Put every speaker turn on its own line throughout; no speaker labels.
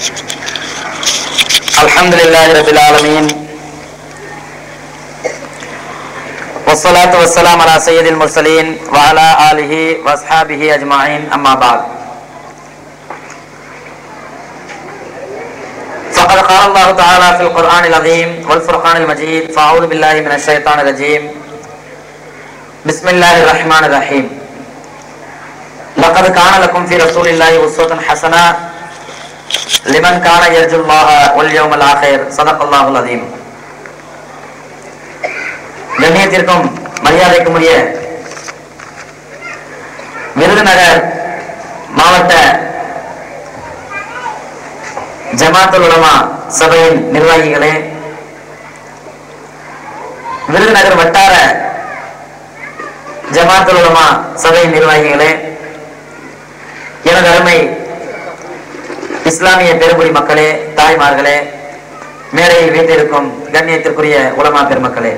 الحمد لله رب العالمين والصلاة والسلام على سيد المرسلين وعلى آله وأصحابه أجمعين أما بعد فقد قال الله تعالى في القرآن العظيم والفرقان المجيد فأعوذ بالله من الشيطان الرجيم بسم الله الرحمن الرحيم لقد كان لكم في رسول الله أسوة حسنة لمن كان يرجو الله واليوم الآخر صدق الله العظيم கண்ணியத்திற்கும் மரியாதைக்கும் உரிய விருதுநகர் மாவட்ட ஜமாத்துல் உலமா சபையின் நிர்வாகிகளே விருதுநகர் வட்டார ஜமாத்துல் உலமா சபையின் நிர்வாகிகளே எனது அருமை இஸ்லாமிய பெருங்குடி மக்களே தாய்மார்களே மேடையில் வீட்டிற்கும் கண்ணியத்திற்குரிய உலமா பெருமக்களே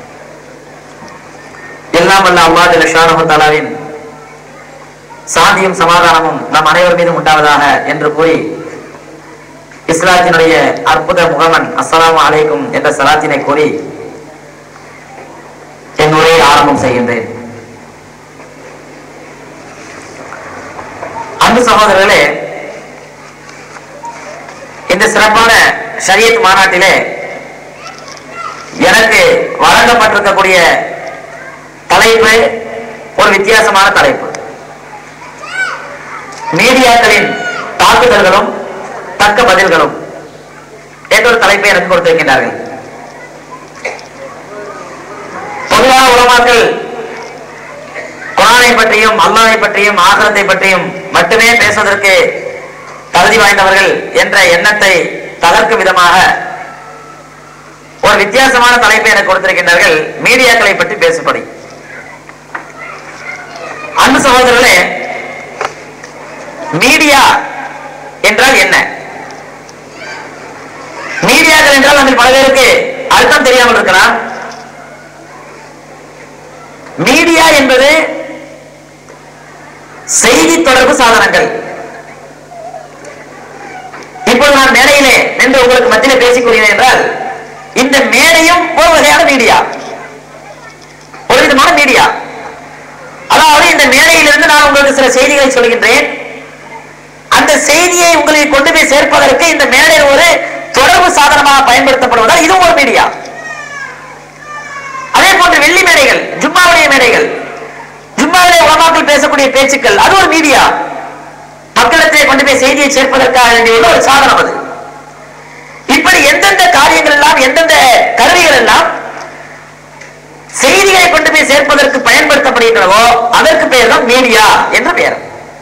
எல்லாம் வல்ல அல்லாஹ் ஜல்லஷானஹு தஆலாவின் சாந்தியும் சமாதானமும் நம் அனைவர் மீதும் உண்டாவதாக என்று கூறி இஸ்லாத்தினுடைய அற்புத முகமன் அஸ்ஸலாமு அலைக்கும் என்ற சலாத்தினை கூறி என் உரையை ஆரம்பம் செய்கின்றேன் அன்பு சகோதரர்களே இந்த சிறப்பான ஷரியத் மாநாட்டிலே எனக்கு வழங்கப்பட்டிருக்கக்கூடிய தலைப்பு ஒரு வித்தியாசமான தலைப்பு மீடியாக்களின் தாக்குதல்களும் தக்க பதில்களும் என்ற ஒரு தலைப்பை எனக்கு கொடுத்திருக்கின்றார்கள் பொதுவாக உலமாக்கள் குரானை பற்றியும் அல்லாஹை பற்றியும் ஆகரத்தை பற்றியும் மட்டுமே பேசுவதற்கு தகுதி வாய்ந்தவர்கள் என்ற எண்ணத்தை தகர்க்கும் விதமாக ஒரு வித்தியாசமான தலைப்பை எனக்கு கொடுத்திருக்கின்றார்கள் மீடியாக்களை பற்றி பேசுபடி அன்பு சகோதரர்களே மீடியா என்றால் என்ன மீடியாக்கள் என்றால் நம்ம பல பேருக்கு அர்த்தம் தெரியாமல் இருக்கலாம் மீடியா என்பது செய்தி தொடர்பு சாதனங்கள் இப்போது நான் மேடையிலே நின்று உங்களுக்கு மத்தியிலே பேசிக் கொள்கிறேன் என்றால் இந்த மேடையும் ஒரு வகையான மீடியா ஒரு விதமான மீடியா அதாவது இந்த மேடையிலிருந்து நான் உங்களுக்கு சில செய்திகளை சொல்கின்றேன் அந்த செய்தியை உங்களுக்கு கொண்டு போய் சேர்ப்பதற்கு இந்த மேடை ஒரு தொடர்பு சாதனமாக பயன்படுத்தப்படுவதால் இதுவும் ஒரு மீடியா அதே போன்று வெள்ளி மேடைகள் ஜும்மாவுடைய மேடைகள் ஜும்மாவிலே உலமாக்கள் பேசக்கூடிய பேச்சுக்கள் அது ஒரு மீடியா மக்களிடத்திலே கொண்டு போய் செய்தியை சேர்ப்பதற்காக வேண்டிய ஒரு சாதனம் அது இப்படி எந்தெந்த காரியங்கள் எல்லாம் எந்தெந்த கருவிகள் எல்லாம் செய்திகளை கொண்டு போய் சேர்ப்பதற்கு பயன்படுத்தப்படுகின்றனவோ அதற்கு பெயர் தான் மீடியா என்ற பெயர்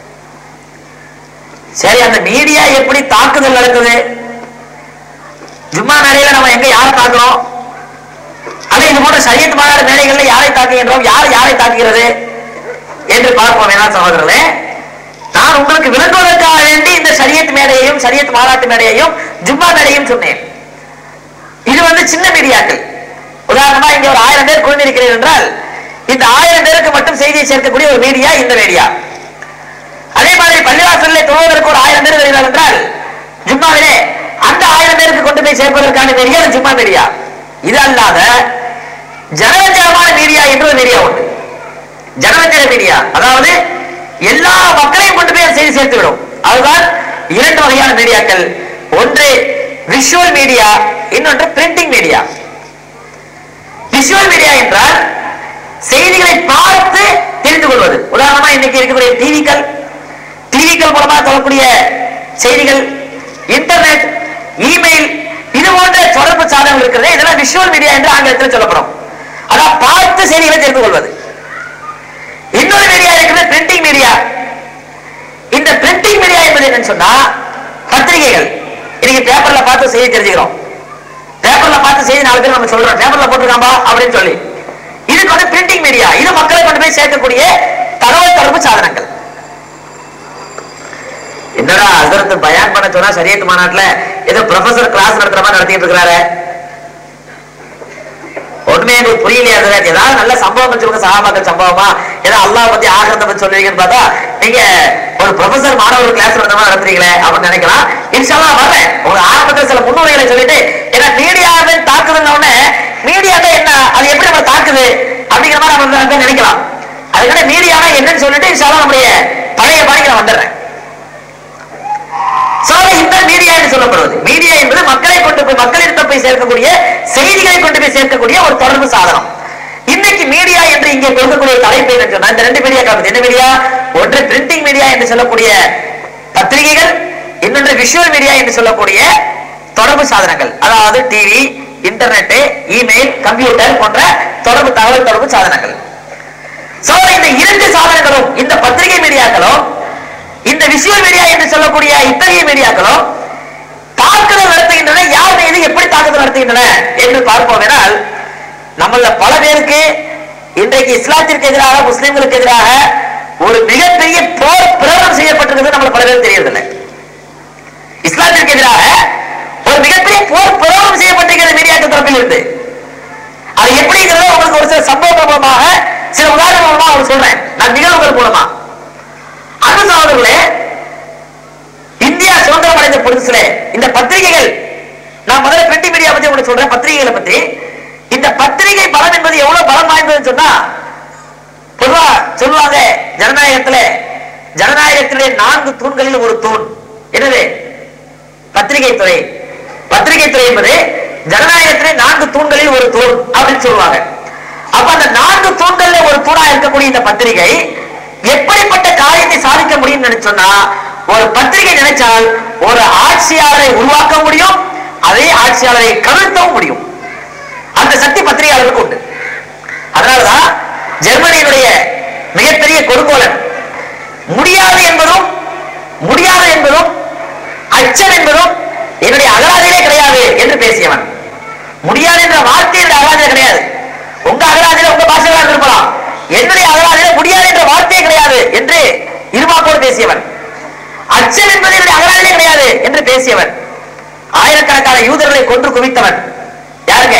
சரி அந்த மீடியா எப்படி தாக்குதல் நடக்குது ஜும்மா மேடையில நம்ம எங்க யாரை தாக்குறோம் அது இது போன்ற சரியத் மாநாடு மேடைகள்ல யாரை தாக்குகின்றோம் யார் யாரை தாக்குகிறது என்று பார்ப்போம் வேணாம் சகோதரர்களே நான் உங்களுக்கு விளக்குவதற்காக வேண்டி இந்த சரியத் மேடையையும் சரியத் மாநாட்டு மேடையையும் ஜும்மா மேடையும் சொன்னேன் இது வந்து சின்ன மீடியாக்கள் உதாரணமா இங்க ஒரு ஆயிரம் பேர் குழுந்திருக்கிறீர்கள் என்றால் இந்த ஆயிரம் பேருக்கு மட்டும் செய்தியை சேர்க்கக்கூடிய ஒரு மீடியா இந்த மீடியா அதே மாதிரி பள்ளிவாசலில் தொழுவதற்கு ஒரு ஆயிரம் பேர் வருகிறார் என்றால் ஜும்மாவிலே அந்த ஆயிரம் பேருக்கு கொண்டு போய் சேர்ப்பதற்கான மீடியா அது ஜும்மா மீடியா இது அல்லாத ஜனவஞ்சகமான மீடியா என்று ஒரு மீடியா உண்டு ஜனவஞ்சக மீடியா அதாவது எல்லா மக்களையும் கொண்டு போய் செய்தி சேர்த்து விடும் அதுதான் இரண்டு வகையான மீடியாக்கள் ஒன்று விஷுவல் மீடியா இன்னொன்று பிரிண்டிங் மீடியா விஷுவல் மீடியா என்றால் செய்திகளை பார்த்து தெரிந்து கொள்வது உதாரணமா இன்னைக்கு இருக்கக்கூடிய டிவிக்கள் டிவிக்கள் மூலமா சொல்லக்கூடிய செய்திகள் இன்டர்நெட் இமெயில் இது போன்ற தொடர்பு சாதனங்கள் இருக்கிறது இதெல்லாம் விஷுவல் மீடியா என்று ஆங்கிலத்தில் சொல்லப்படும் அதான் பார்த்து செய்திகளை தெரிந்து கொள்வது இன்னொரு மீடியா இருக்கிறது பிரிண்டிங் மீடியா இந்த பிரிண்டிங் மீடியா என்பது என்னன்னு சொன்னா பத்திரிகைகள் இன்னைக்கு பேப்பர்ல பார்த்து செய்தி தெரிஞ்சுக்கிறோம் பேப்பர்ல பார்த்து செய்தி நாலு பேர் நம்ம சொல்றோம் பேப்பர்ல போட்டுருக்காம்பா அப்படின்னு சொல்லி இதுக்கு வந்து பிரிண்டிங் மீடியா இது மக்களை கொண்டு போய் சேர்க்கக்கூடிய தகவல் தொடர்பு சாதனங்கள் என்னடா அதற்கு பயான் பண்ண சொன்னா சரியத்து மாநாட்டுல ஏதோ ப்ரொஃபசர் கிளாஸ் நடத்துற மாதிரி நடத்திட்டு இருக்கிறாரு ஒண்ணுமே எனக்கு புரியலையா ஹசரத்? ஏதாவது நல்ல சம்பவம் சொல்லுங்க சகாபாக்கள் சம்பவமா ஏதோ அல்லாஹ் பத்தி ஆகிறத பத்தி சொல்லுவீங்கன்னு பார்த்தா நீங்க ஒரு ப்ரொஃபசர் மாணவர் கிளாஸ் நடத்தமா நடத்துறீங்களே அப்படின்னு நினைக்கலாம் இன்ஷால்லா வர்றேன் உங்க ஆரம்பத்துல சில முன்னுரைகளை சொல்லிட்டு ஏன்னா மீடியாவின் தாக்குதல் உடனே மீடியாவே என்ன அது எப்படி நம்ம தாக்குது அப்படிங்கிற மாதிரி நம்ம வந்து நினைக்கலாம் அதுக்கான மீடியானா என்னன்னு சொல்லிட்டு இன்ஷால்லா நம்முடைய பழைய பாணிக்கு நான் வந்துடுறேன் So, இந்த மீடியா என்று சொல்லப்படுவது மீடியா என்பது மக்களை கொண்டு போய் மக்களிடத்தில் போய் சேர்க்கக்கூடிய செய்திகளை கொண்டு போய் சேர்க்கக்கூடிய ஒரு தொடர்பு சாதனம் இன்னைக்கு மீடியா என்று இங்கே கொடுக்கக்கூடிய தலைப்பு என்ன சொன்னா இந்த ரெண்டு மீடியா காப்பது என்ன மீடியா ஒன்று பிரிண்டிங் மீடியா என்று சொல்லக்கூடிய பத்திரிகைகள் இன்னொன்று விஷுவல் மீடியா என்று சொல்லக்கூடிய தொடர்பு சாதனங்கள் அதாவது டிவி இன்டர்நெட் இமெயில் கம்ப்யூட்டர் போன்ற தொடர்பு தகவல் தொடர்பு சாதனங்கள் சோ இந்த இரண்டு சாதனங்களும் இந்த பத்திரிகை மீடியாக்களும் இந்த விஷுவல் மீடியா என்று சொல்லக்கூடிய இத்தகைய மீடியாக்களும் தாக்குதல் நடத்துகின்றன யார் மீது எப்படி தாக்குதல் நடத்துகின்றன என்று பார்ப்போம் என்றால் நம்மள பல பேருக்கு இன்றைக்கு இஸ்லாத்திற்கு எதிராக முஸ்லிம்களுக்கு எதிராக ஒரு மிகப்பெரிய போர் பிரகடனம் செய்யப்பட்டிருக்கிறது நம்மள பல பேருக்கு தெரியறதில்லை இஸ்லாத்திற்கு எதிராக ஒரு மிகப்பெரிய போர் பிரகடனம் செய்யப்பட்டிருக்கிறது மீடியாக்கள் தரப்பில் இருந்து அது எப்படிங்கிறத உங்களுக்கு ஒரு சில சம்பவம் மூலமாக சில உதாரணம் மூலமா உங்களுக்கு சொல்றேன் நான் நிகழ்வுகள் மூலமா அன்பு சகோதரர்களே இந்தியா சுதந்திரம் அடைந்த புதுசுல இந்த பத்திரிகைகள் நான் முதல்ல பிரிண்ட் மீடியா பத்தி உங்களுக்கு சொல்றேன் பத்திரிகைகளை பத்தி இந்த பத்திரிகை பலம் என்பது எவ்வளவு பலம் வாய்ந்ததுன்னு சொன்னா பொதுவா சொல்லுவாங்க ஜனநாயகத்துல ஜனநாயகத்திலே நான்கு தூண்களில் ஒரு தூண் என்னது பத்திரிகை துறை பத்திரிகை துறை என்பது ஜனநாயகத்திலே நான்கு தூண்களில் ஒரு தூண் அப்படின்னு சொல்லுவாங்க அப்ப அந்த நான்கு தூண்கள்ல ஒரு தூணா இருக்கக்கூடிய இந்த பத்திரிகை எப்படிப்பட்ட காரியத்தை சாதிக்க முடியும்னு நினைச்சோம்னா ஒரு பத்திரிகை நினைச்சால் ஒரு ஆட்சியாளரை உருவாக்க முடியும் அதே ஆட்சியாளரை கவிழ்த்தவும் முடியும் அந்த சக்தி பத்திரிகையாளருக்கு உண்டு அதனாலதான் ஜெர்மனியினுடைய மிகப்பெரிய கொடுங்கோலன் முடியாது என்பதும் முடியாது என்பதும் அச்சம் என்பதும் என்னுடைய அகராதியிலே கிடையாது என்று பேசியவன் முடியாது என்ற வார்த்தை என்னுடைய அகராதியில கிடையாது உங்க அகராதியில உங்க பாஷைகளாக இருக்கலாம் என்னுடைய அகராதியில முடியாது என்ற வார்த்தையே கிடையாது என்று இருமாப்போடு பேசியவன் அச்சம் என்பது என்னுடைய அகராதியிலே கிடையாது என்று பேசியவன் ஆயிரக்கணக்கான யூதர்களை கொன்று குவித்தவன் யாருங்க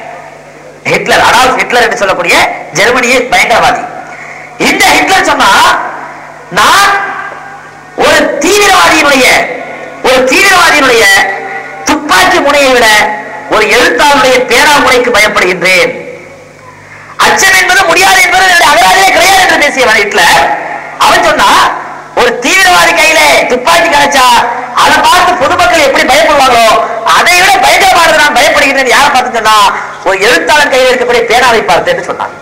ஹிட்லர் அடால்ஃப் ஹிட்லர் என்று சொல்லக்கூடிய ஜெர்மனிய பயங்கரவாதி இந்த ஹிட்லர் சொன்னா நான் ஒரு தீவிரவாதியினுடைய ஒரு தீவிரவாதியினுடைய துப்பாக்கி முனையை விட ஒரு எழுத்தாளருடைய பேராமுனைக்கு பயப்படுகின்றேன் அச்சம் என்பது முடியாது என்பது என்னுடைய அகராதிலே கிடையாது என்று பேசியவன் ஹிட்லர் அவன் சொன்னா ஒரு தீவிரவாதி கையில துப்பாக்கி கிடைச்சா அதை பார்த்து பொதுமக்கள் எப்படி பயப்படுவாங்களோ அதை விட பயங்கரமானது நான் பயப்படுகிறேன் யாரை பார்த்து சொன்னா ஒரு எழுத்தாளர் கையில் இருக்கக்கூடிய பேனாவை பார்த்து என்று சொன்னான்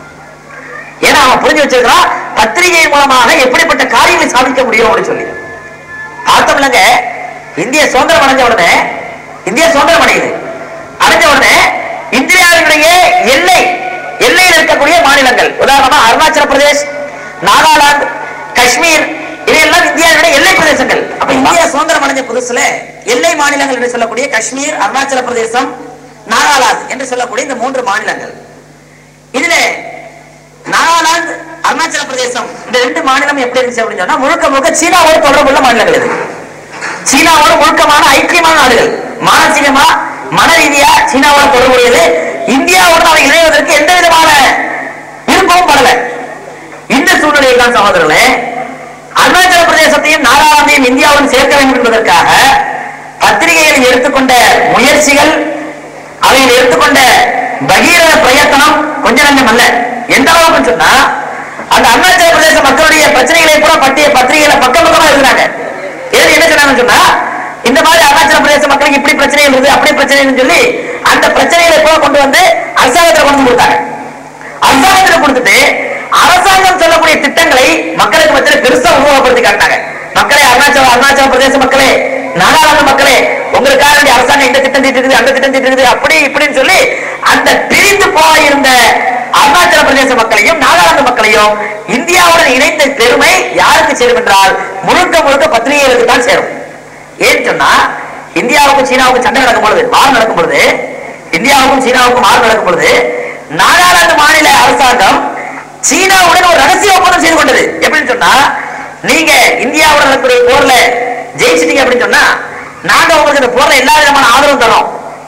ஏன்னா அவன் புரிஞ்சு வச்சிருக்கிறான் பத்திரிகை மூலமாக எப்படிப்பட்ட காரியங்களை சாதிக்க முடியும் அப்படின்னு சொல்லி பார்த்தோம்லங்க இந்திய சுதந்திரம் அடைஞ்ச உடனே இந்திய சுதந்திரம் அடையுது அடைஞ்ச உடனே இந்தியாவினுடைய எல்லை எல்லையில் இருக்கக்கூடிய மாநிலங்கள் உதாரணமா அருணாச்சல பிரதேஷ் நாகாலாந்து காஷ்மீர் இவையெல்லாம் இந்தியாவுடைய எல்லை பிரதேசங்கள் அப்ப இந்தியா சுதந்திரம் அடைஞ்ச புதுசுல எல்லை மாநிலங்கள் என்று சொல்லக்கூடிய காஷ்மீர் அருணாச்சல பிரதேசம் நாகாலாந்து என்று சொல்லக்கூடிய இந்த மூன்று மாநிலங்கள் இதுல நாகாலாந்து அருணாச்சல பிரதேசம் இந்த ரெண்டு மாநிலம் எப்படி இருந்துச்சு அப்படின்னு சொன்னா முழுக்க முழுக்க சீனாவோட தொடர்புள்ள மாநிலங்கள் இது சீனாவோட முழுக்கமான ஐக்கியமான நாடுகள் மானசீகமா மன ரீதியா சீனாவோட தொடர்புடையது இந்தியாவோட அவை இணைவதற்கு எந்த விதமான விருப்பமும் படல இந்த சூழ்நிலையில் தான் சகோதரர்களே அருணாச்சல பிரதேசத்தையும் நாகாலாந்தையும் இந்தியாவுடன் சேர்க்க வேண்டும் என்பதற்காக பத்திரிகைகளில் எடுத்துக்கொண்ட முயற்சிகள் அவையில் எடுத்துக்கொண்ட பகீரத பிரயத்தனம் கொஞ்ச நஞ்சம் அல்ல எந்த அளவுக்கு சொன்னா அந்த அருணாச்சல பிரதேச மக்களுடைய பிரச்சனைகளை கூட பட்டிய பத்திரிகையில பக்கம் பக்கமா எழுதுறாங்க ஏது என்ன சொன்னாங்கன்னு சொன்னா இந்த மாதிரி அருணாச்சல பிரதேச மக்களுக்கு இப்படி பிரச்சனை இருக்குது அப்படி பிரச்சனைன்னு சொல்லி அந்த பிரச்சனைகளை கூட கொண்டு வந்து அரசாங்கத்துல கொண்டு வந்து கொடுத்தாங்க அரசாங்கத்துல கொடுத்துட்டு அரசாங்கம் சொல்லக்கூடிய திட்டங்களை மக்களுக்கு மத்தியில் பெருசா உருவகப்படுத்தி காட்டினாங்க மக்களே அருணாச்சல அருணாச்சல பிரதேச மக்களே நாகாலாந்து மக்களே உங்களுக்காக வேண்டிய அரசாங்கம் இந்த திட்டம் தீட்டுது அந்த திட்டம் தீட்டுது அப்படி இப்படின்னு சொல்லி அந்த பிரிந்து போயிருந்த அருணாச்சல பிரதேச மக்களையும் நாகாலாந்து மக்களையும் இந்தியாவுடன் இணைந்த பெருமை யாருக்கு சேரும் என்றால் முழுக்க முழுக்க பத்திரிகைகளுக்கு தான் சேரும் ஏன்னு சொன்னா இந்தியாவுக்கும் சீனாவுக்கும் சண்டை நடக்கும் பொழுது வார் நடக்கும் பொழுது இந்தியாவுக்கும் சீனாவுக்கும் வார் நடக்கும் பொழுது நாகாலாந்து மாநில அரசாங்கம் சீனாவுடன் ஒரு ரகசிய ஒப்பந்தம் செய்து கொண்டது எப்படின்னு சொன்னா நீங்க இந்தியாவுடன் நடக்கக்கூடிய போர்ல ஜெயிச்சிட்டீங்க அப்படின்னு சொன்னா நாங்க உங்களுக்கு இந்த போர்ல எல்லா விதமான ஆதரவும் தரோம்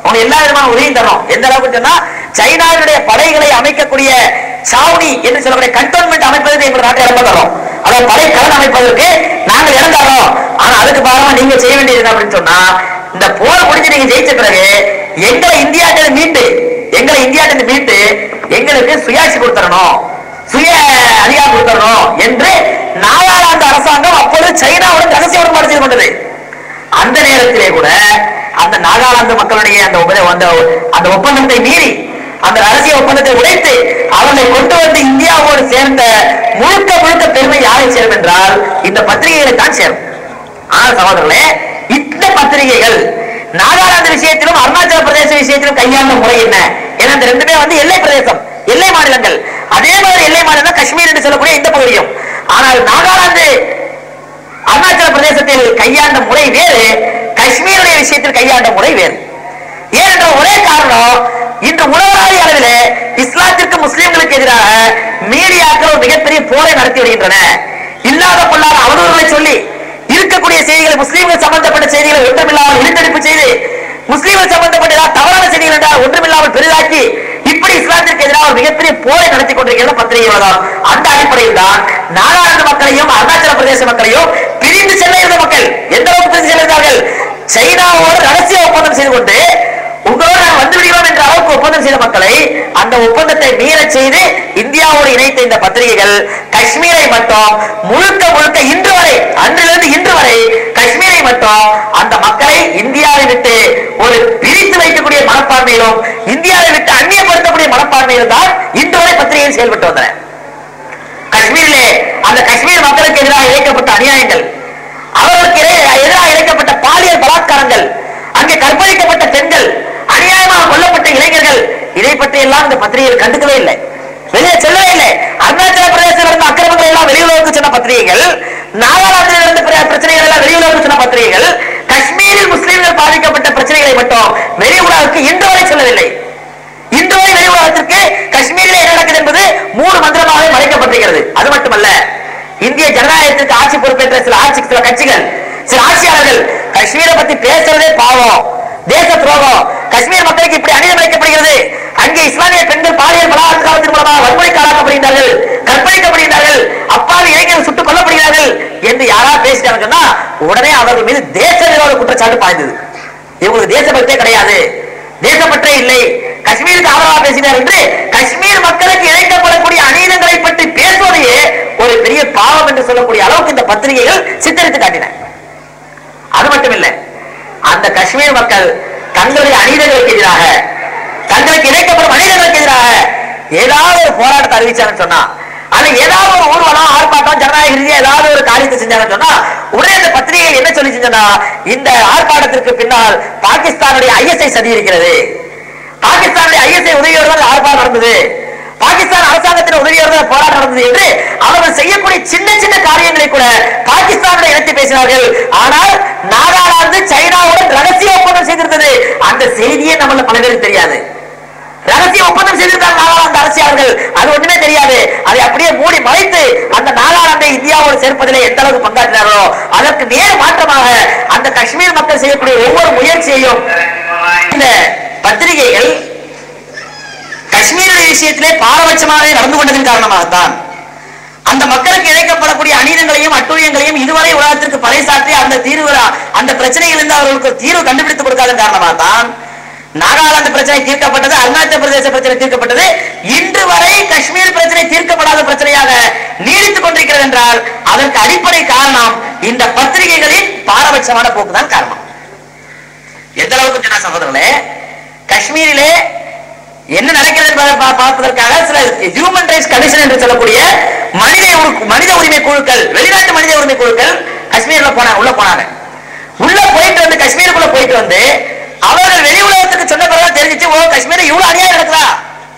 அவங்க எல்லா விதமான உதவியும் தரணும் எந்த அளவுக்கு சொன்னா சைனாவினுடைய படைகளை அமைக்கக்கூடிய சாவடி என்று சொல்லக்கூடிய கண்டோன்மெண்ட் அமைப்பதற்கு எங்க நாட்டை இடம் தரோம் அதாவது படை கலன் அமைப்பதற்கு நாங்கள் இடம் தரோம் ஆனா அதுக்கு பாரமா நீங்க செய்ய வேண்டியது என்ன அப்படின்னு சொன்னா இந்த போர் முடிஞ்சு நீங்க ஜெயிச்ச பிறகு எங்களை இந்தியாட்ட மீட்டு எங்களை இந்தியாட்ட மீட்டு எங்களுக்கு சுயாட்சி கொடுத்துடணும் சுய அதிகாரம் கொடுத்துடணும் என்று நாகாலாந்து அரசாங்கம் அப்பொழுது சைனாவுடன் ரகசிய உடன்பாடு செய்து கொண்டது அந்த நேரத்திலே கூட அந்த நாகாலாந்து மக்களுடைய அந்த உப- அந்த அந்த ஒப்பந்தத்தை மீறி அந்த ரகசிய ஒப்பந்தத்தை உடைத்து அவர்களை கொண்டு வந்து இந்தியாவோடு சேர்ந்த முழுக்க முழுக்க பெருமை யாரை சேரும் என்றால் இந்த பத்திரிகைகளை தான் சேரும் ஆனால் சகோதரர்களே இந்த பத்திரிகைகள் நாகாலாந்து விஷயத்திலும் அருணாச்சல பிரதேச விஷயத்திலும் கையாண்ட முறை என்ன ஏன்னா இந்த ரெண்டுமே வந்து எல்லை பிரதேசம் எல்லை மாநிலங்கள் அதே மாதிரி எல்லை மாநிலம் தான் காஷ்மீர் என்று சொல்லக்கூடிய இந்த பகுதியும் ஆனால் நாகாலாந்து அருணாச்சல பிரதேசத்தில் கையாண்ட முறை வேறு காஷ்மீருடைய விஷயத்தில் கையாண்ட முறை வேறு ஏனென்ற ஒரே காரணம் இன்று உலகளாவிய அளவிலே இஸ்லாத்திற்கு முஸ்லிம்களுக்கு எதிராக மீடியாக்கள் ஒரு மிகப்பெரிய போரை நடத்தி வருகின்றன இல்லாத பொல்லாத அவதூறுகளை சொல்லி இருக்கக்கூடிய செய்திகளை முஸ்லிம்கள் சம்பந்தப்பட்ட செய்திகளை ஒன்றுமில்லாமல் இழுத்தடிப்பு செய்து முஸ்லிம்கள் சம்பந்தப்பட்ட ஏதாவது தவறான செய்திகள் என்றால் ஒன்றுமில்லாமல் பெரிதாக்கி இப்படி இஸ்லாத்திற்கு எதிராக ஒரு மிகப்பெரிய போரை நடத்தி கொண்டிருக்கிறது பத்திரிகை உலகம் அந்த அடிப்படையில் தான் நாகாலாந்து மக்களையும் அருணாச்சல பிரதேச மக்களையும் பிரிந்து செல்ல இருந்த மக்கள் எந்த அளவுக்கு பிரிந்து செல்கிறார்கள் சைனாவோடு ரகசிய ஒப்பந்தம் செய்து கொண்டு உங்களோடு நாங்கள் வந்து விடுகிறோம் என்ற அளவுக்கு ஒப்பந்தம் செய்த மக்களை அந்த ஒப்பந்தத்தை மீறச் செய்து இந்தியாவோடு இணைத்த இந்த பத்திரிகைகள் காஷ்மீரை மட்டும் முழுக்க முழுக்க இன்று வரை அன்றிலிருந்து இன்று வரை காஷ்மீரை மட்டும் அந்த மக்களை இந்தியாவை விட்டு ஒரு பிரித்து வைக்கக்கூடிய மனப்பான்மையிலும் இந்தியாவை விட்டு அந்நியப்படுத்தக்கூடிய மனப்பான்மையிலும் தான் இன்று வரை பத்திரிகைகள் செயல்பட்டு வந்தன காஷ்மீரிலே அந்த காஷ்மீர் மக்களுக்கு எதிராக இழைக்கப்பட்ட அநியாயங்கள் அவர்களுக்கு எதிரே- எதிராக இழைக்கப்பட்ட பாலியல் பலாத்காரங்கள் அங்கே கற்பழிக்கப்பட்ட பெண்கள் அநியாயமாக கொல்லப்பட்ட இளைஞர்கள் இதை பற்றி எல்லாம் இந்த பத்திரிகைகள் கண்டுக்கவே இல்லை வெளியே செல்லவே இல்லை அருணாச்சல பிரதேசத்தில் இருந்த அக்கிரமங்கள் எல்லாம் வெளியுலகுக்கு சொன்ன பத்திரிகைகள் நாகாலாந்தில் இருந்த பிர- பிரச்சனைகள் எல்லாம் வெளியுலகுக்கு சொன்ன பத்திரிகைகள் காஷ்மீரில் முஸ்லிம்கள் பாதிக்கப்பட்ட பிரச்சனைகளை மட்டும் வெளி உலகுக்கு இன்று வரை சொல்லவில்லை இன்று வரை வெளி உலகத்திற்கு காஷ்மீரில் என்ன நடக்குது என்பது மூணு மந்திரமாக மறைக்கப்பட்டிருக்கிறது அது மட்டுமல்ல இந்திய ஜனநாயகத்திற்கு ஆட்சி பொறுப்பேற்ற சில ஆட்சி சில கட்சிகள் சில ஆட்சியாளர்கள் காஷ்மீரை பத்தி பேசுறதே பாவம் தேச துரோகம் காஷ்மீர் மக்களுக்கு இப்படி அநீதம் இழைக்கப்படுகிறது அங்கே இஸ்லாமிய பெண்கள் பாலியல் பலாத்காரத்தின் மூலமாக வன்முறைக்கு ஆளாக்கப்படுகிறார்கள் கற்பழிக்கப்படுகிறார்கள் அப்பாவி இளைஞர்கள் சுட்டுக் கொல்லப்படுகிறார்கள் என்று யாராவது பேசிட்டாங்க சொன்னா உடனே அவர்கள் மீது தேச விரோத குற்றச்சாட்டு பாய்ந்தது இவங்களுக்கு தேசபக்தே கிடையாது தேசப்பற்றே இல்லை காஷ்மீருக்கு ஆதரவாக பேசினார் என்று காஷ்மீர் மக்களுக்கு இழைக்கப்படக்கூடிய அநீதங்களை பற்றி பேசுவதையே ஒரு பெரிய பாவம் என்று சொல்லக்கூடிய அளவுக்கு இந்த பத்திரிகைகள் சித்தரித்து காட்டின அது மட்டுமில்லை அந்த காஷ்மீர் மக்கள் தங்களுடைய அநீதங்களுக்கு எதிராக தங்களுக்கு இழைக்கப்படும் அநீதங்களுக்கு எதிராக ஏதாவது ஒரு போராட்டத்தை அறிவிச்சாங்கன்னு சொன்னா அது ஏதாவது ஒரு ஊர்வலம் ஆர்ப்பாட்டம் ஜனநாயக ரீதியா ஏதாவது ஒரு காரியத்தை செஞ்சாங்கன்னு சொன்னா உடனே இந்த பத்திரிகை என்ன சொல்லி செஞ்சனா இந்த ஆர்ப்பாட்டத்திற்கு பின்னால் பாகிஸ்தானுடைய ஐஎஸ்ஐ சதி இருக்கிறது பாகிஸ்தானுடைய ஐஎஸ்ஐ உதவியோடு தான் இந்த ஆர்ப்பாட்டம் நடந்தது பாகிஸ்தான் அரசாங்கத்தின் உதவியோடு தான் போராட்டம் நடந்தது என்று அவர்கள் செய்யக்கூடிய சின்ன சின்ன காரியங்களை கூட பாகிஸ்தானுடைய இணைத்து பேசினார்கள் ஆனால் நாகாலாந்து சைனாவுடன் ரகசிய ஒப்பந்தம் செய்திருந்தது அந்த செய்தியே நம்மள பல பேருக்கு தெரியாது ரகசிய ஒப்பந்தம் செய்திருந்தாங்க நாகாலாந்து அரசியல்கள் அது ஒண்ணுமே தெரியாது அதை அப்படியே மூடி மறைத்து அந்த நாகாலாந்தை இந்தியாவோடு சேர்ப்பதிலே எந்த அளவுக்கு பங்காற்றினார்களோ அதற்கு நேர் மாற்றமாக அந்த காஷ்மீர் மக்கள் செய்யக்கூடிய ஒவ்வொரு முயற்சியையும் இந்த பத்திரிகைகள் காஷ்மீருடைய விஷயத்திலே பாரபட்சமாக நடந்து கொண்டதன் காரணமாகத்தான் அந்த மக்களுக்கு இழைக்கப்படக்கூடிய அநீதங்களையும் அட்டூழியங்களையும் இதுவரை உலகத்திற்கு பறைசாற்றி அந்த தீர்வு அந்த பிரச்சனையிலிருந்து அவர்களுக்கு ஒரு தீர்வு கண்டுபிடித்து கொடுக்காதன் காரணமாகத்தான் நாகாலாந்து பிரச்சனை தீர்க்கப்பட்டது அருணாச்சல பிரதேச பிரச்சனை தீர்க்கப்பட்டது இன்று வரை காஷ்மீர் பிரச்சனை தீர்க்கப்படாத பிரச்சனையாக நீடித்துக் கொண்டிருக்கிறது என்றால் அதற்கு அடிப்படை காரணம் இந்த பத்திரிகைகளின் பாரபட்சமான போக்குதான் காரணம் எந்த அளவுக்கு சொன்னா சகோதரர்களே காஷ்மீரிலே என்ன நடக்கிறது என்பதை பா- பார்ப்பதற்காக சில ஹியூமன் ரைட்ஸ் கமிஷன் என்று சொல்லக்கூடிய மனித உரு- மனித உரிமை குழுக்கள் வெளிநாட்டு மனித உரிமை குழுக்கள் காஷ்மீர்ல போனாங்க உள்ள போனாங்க உள்ள போயிட்டு வந்து காஷ்மீருக்குள்ள போயிட்டு வந்து அவர்கள் வெளி உலகத்துக்கு சொன்ன பிறகு தெரிஞ்சிச்சு ஓ காஷ்மீர் இவ்வளவு அநியாயம் நடக்குதா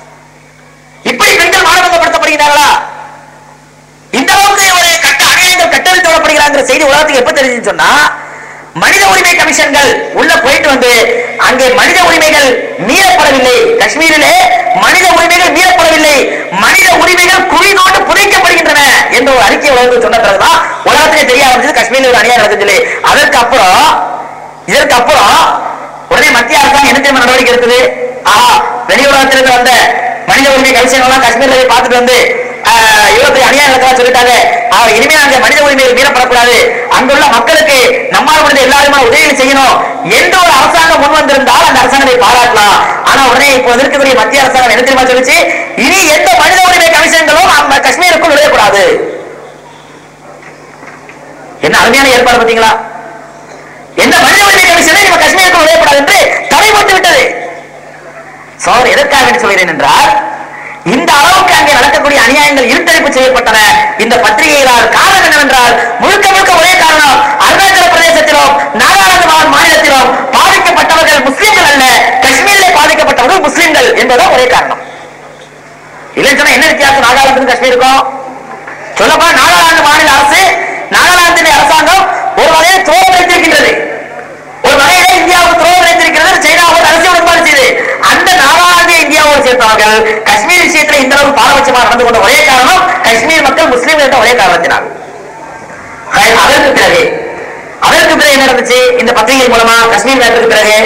இப்படி பெண்கள் மானபங்கப்படுத்தப்படுகிறார்களா இந்த அளவுக்கு ஒரு கட்ட அநியாயங்கள் கட்டவிழ்த்து விடப்படுகிறாங்கிற செய்தி உலகத்துக்கு எப்ப தெரிஞ்சுன்னு சொன்னா மனித உரிமை கமிஷன்கள் உள்ள போயிட்டு வந்து அங்கே மனித உரிமைகள் மீறப்படவில்லை காஷ்மீரிலே மனித உரிமைகள் மீறப்படவில்லை மனித உரிமைகள் குழி நோண்டு புதைக்கப்படுகின்றன என்ற ஒரு அறிக்கை உலகத்துக்கு சொன்ன பிறகுதான் உலகத்துக்கு தெரிய ஆரம்பிச்சது காஷ்மீரில் ஒரு அநியாயம் நடக்குது அதற்கு அப்புறம் இதற்கு அப்புறம் உடனே மத்திய அரசாங்கம் என்ன தெரியுமா நடவடிக்கை எடுத்தது ஆஹா வெளி உலகத்திலிருந்து வந்த மனித உரிமை கமிஷன் எல்லாம் காஷ்மீர்ல போய் பார்த்துட்டு வந்து ஆஹ், இவ்வளவு பெரிய அநியாயம் நடக்கிறதா சொல்லிட்டாங்க ஆஹ், இனிமே அங்க மனித உரிமைகள் மீறப்படக்கூடாது அங்குள்ள மக்களுக்கு நம்மால் முடிந்த எல்லாருமே உதவிகள் செய்யணும் எந்த ஒரு அரசாங்கம் முன் வந்திருந்தால் அந்த அரசாங்கத்தை பாராட்டலாம் ஆனா உடனே இப்போ இருக்கக்கூடிய மத்திய அரசாங்கம் என்ன தெரியுமா சொல்லுச்சு இனி எந்த மனித உரிமை கமிஷன்களும் நம்ம காஷ்மீருக்குள் நுழையக்கூடாது என்ன அருமையான ஏற்பாடு பாத்தீங்களா எந்த மனித உரிமை கமிஷனை நம்ம காஷ்மீருக்குள் நுழையக்கூடாது என்று தடை போட்டு விட்டது சோர் எதற்காக வேண்டி சொல்கிறேன் என்றால் இந்த அளவுக்கு அங்கே நடக்கக்கூடிய அநியாயங்கள் இருட்டடிப்பு செய்யப்பட்டன இந்த பத்திரிகைகளால் காரணம் என்னவென்றால் முழுக்க முழுக்க ஒரே காரணம் அருணாச்சல பிரதேசத்திலும் நாகாலாந்து மா- மாநிலத்திலும் பாதிக்கப்பட்டவர்கள் முஸ்லிம்கள் அல்ல காஷ்மீரிலே பாதிக்கப்பட்டவர்கள் முஸ்லிம்கள் என்பதுதான் ஒரே காரணம் இல்லைன்னு சொன்னா என்ன வித்தியாசம் நாகாலாந்துக்கும் காஷ்மீருக்கும் சொல்லப்போனா நாகாலாந்து மாநில அரசு நாகாலாந்தின் அரசாங்கம் ஒரு வகையில் துரோகம் வைத்திருக்கின்றது ஒரு வகையில இந்தியாவுக்கு துரோகம் வைத்திருக்கிறது சைனாவோடு அரசியல் உடன்பாடு செய்து அந்த நாகாலாந்து இந்தியாவோடு சேர்ந்தவர்கள் காஷ்மீர் விஷயத்துல இந்த அளவுக்கு பாரபட்சமாக நடந்து கொண்ட ஒரே காரணம் காஷ்மீர் மக்கள் முஸ்லீம்கள் என்ற ஒரே காரணத்தினால் ஹை, அதற்கு பிறகு அதற்கு பிறகு என்ன நடந்துச்சு இந்த பத்திரிகை மூலமா காஷ்மீர் மேட்டருக்கு பிறகு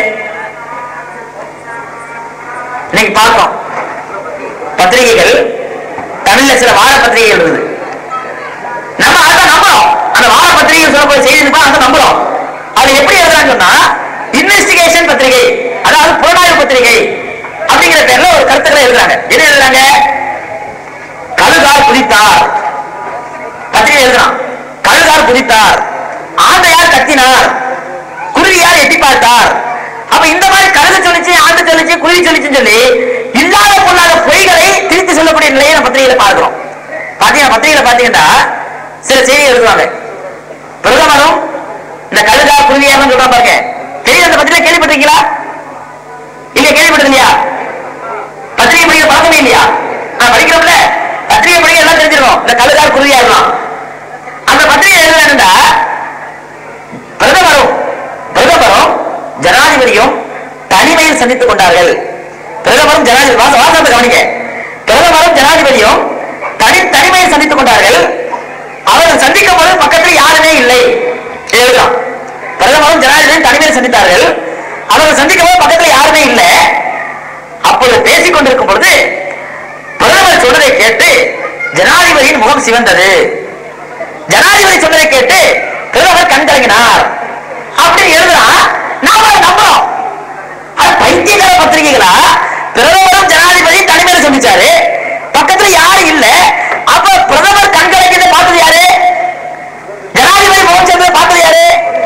இன்னைக்கு பார்த்தோம் பத்திரிகைகள் தமிழ்ல சில வார பத்திரிகைகள் இருக்குது நம்ம அதை நம்புறோம் அந்த வார பத்திரிகை சொல்லக்கூடிய செய்தி இருப்பா அதை நம்புறோம் அது எப்படி எழுதுறாங்க சொன்னா இன்வெஸ்டிகேஷன் பத்திரிகை அதாவது புலனாய்வு பத்திரிகை அப்படிங்கிற பேர்ல ஒரு கருத்துக்களை எழுதுறாங்க என்ன எழுதுறாங்க கழுகார் குதித்தார் பத்திரிகை எழுதுறான் கழுகார் குதித்தார் ஆந்தையார் கத்தினார் குருவியார் எட்டி பார்த்தார் அப்ப இந்த மாதிரி கழுகு சொல்லிச்சு ஆண்டு சொல்லிச்சு குருவி சொல்லிச்சுன்னு சொல்லி இல்லாத பொல்லாத பொய்களை திருத்தி சொல்லக்கூடிய நிலையை நம்ம பத்திரிகையில பார்க்கிறோம் பாத்தீங்கன்னா பத்திரிகையில பாத்தீங்கன்னா சில செய்தி எழுதுவாங்க பிரதமரும் இந்த கழுகா குருவியாரும் சொல்றான் பாருங்க தெரியும் அந்த பத்திரிகை கேள்விப்பட்டிருக்கீங்களா இல்ல கேள்விப்பட்டது இல்லையா பத்திரிகை படிக்கிற பழக்கமே இல்லையா நான் படிக்கிறோம்ல பத்திரிகை படிக்க எல்லாம் தெரிஞ்சிருக்கோம் இந்த கழுகார் குருவியா இருக்கலாம் அந்த பத்திரிகை எழுதுறாங்கன்னா பிரதமரும் பிரதமரும் ஜனாதிபதியும் தனிமையில் சந்தித்துக் கொண்டார்கள் பிரதமரும் ஜனாதிபதி வாச வாசத்தை கவனிக்க பிரதமரும் ஜனாதிபதியும் தனி தனிமையில் சந்தித்துக் கொண்டார்கள் அவர்கள் சந்திக்கும் போது பக்கத்தில் யாருமே இல்லை எழுதலாம் பிரதமரும் ஜனாதிபதியும் தனிமையில் சந்தித்தார்கள் அவர்கள் சந்திக்கும் போது பக்கத்தில் யாருமே இல்லை அப்பொழுது பேசிக் கொண்டிருக்கும் பொழுது பிரதமர் சொன்னதை கேட்டு ஜனாதிபதியின் முகம் சிவந்தது ஜனாதிபதி சொன்னதை கேட்டு பிரதமர் கண் கலங்கினார் அப்படின்னு எழுதுனா நாம அதை நம்புறோம் அது பைத்தியகார பத்திரிகைகளா பிரதமரும் ஜனாதிபதி தனிமையில சந்திச்சாரு பக்கத்துல யாரும் இல்ல அப்ப பிரதமர் கண் கலங்கியதை பார்த்தது யாரு ஜனாதிபதி முகம் சேர்ந்ததை பார்த்தது யாரு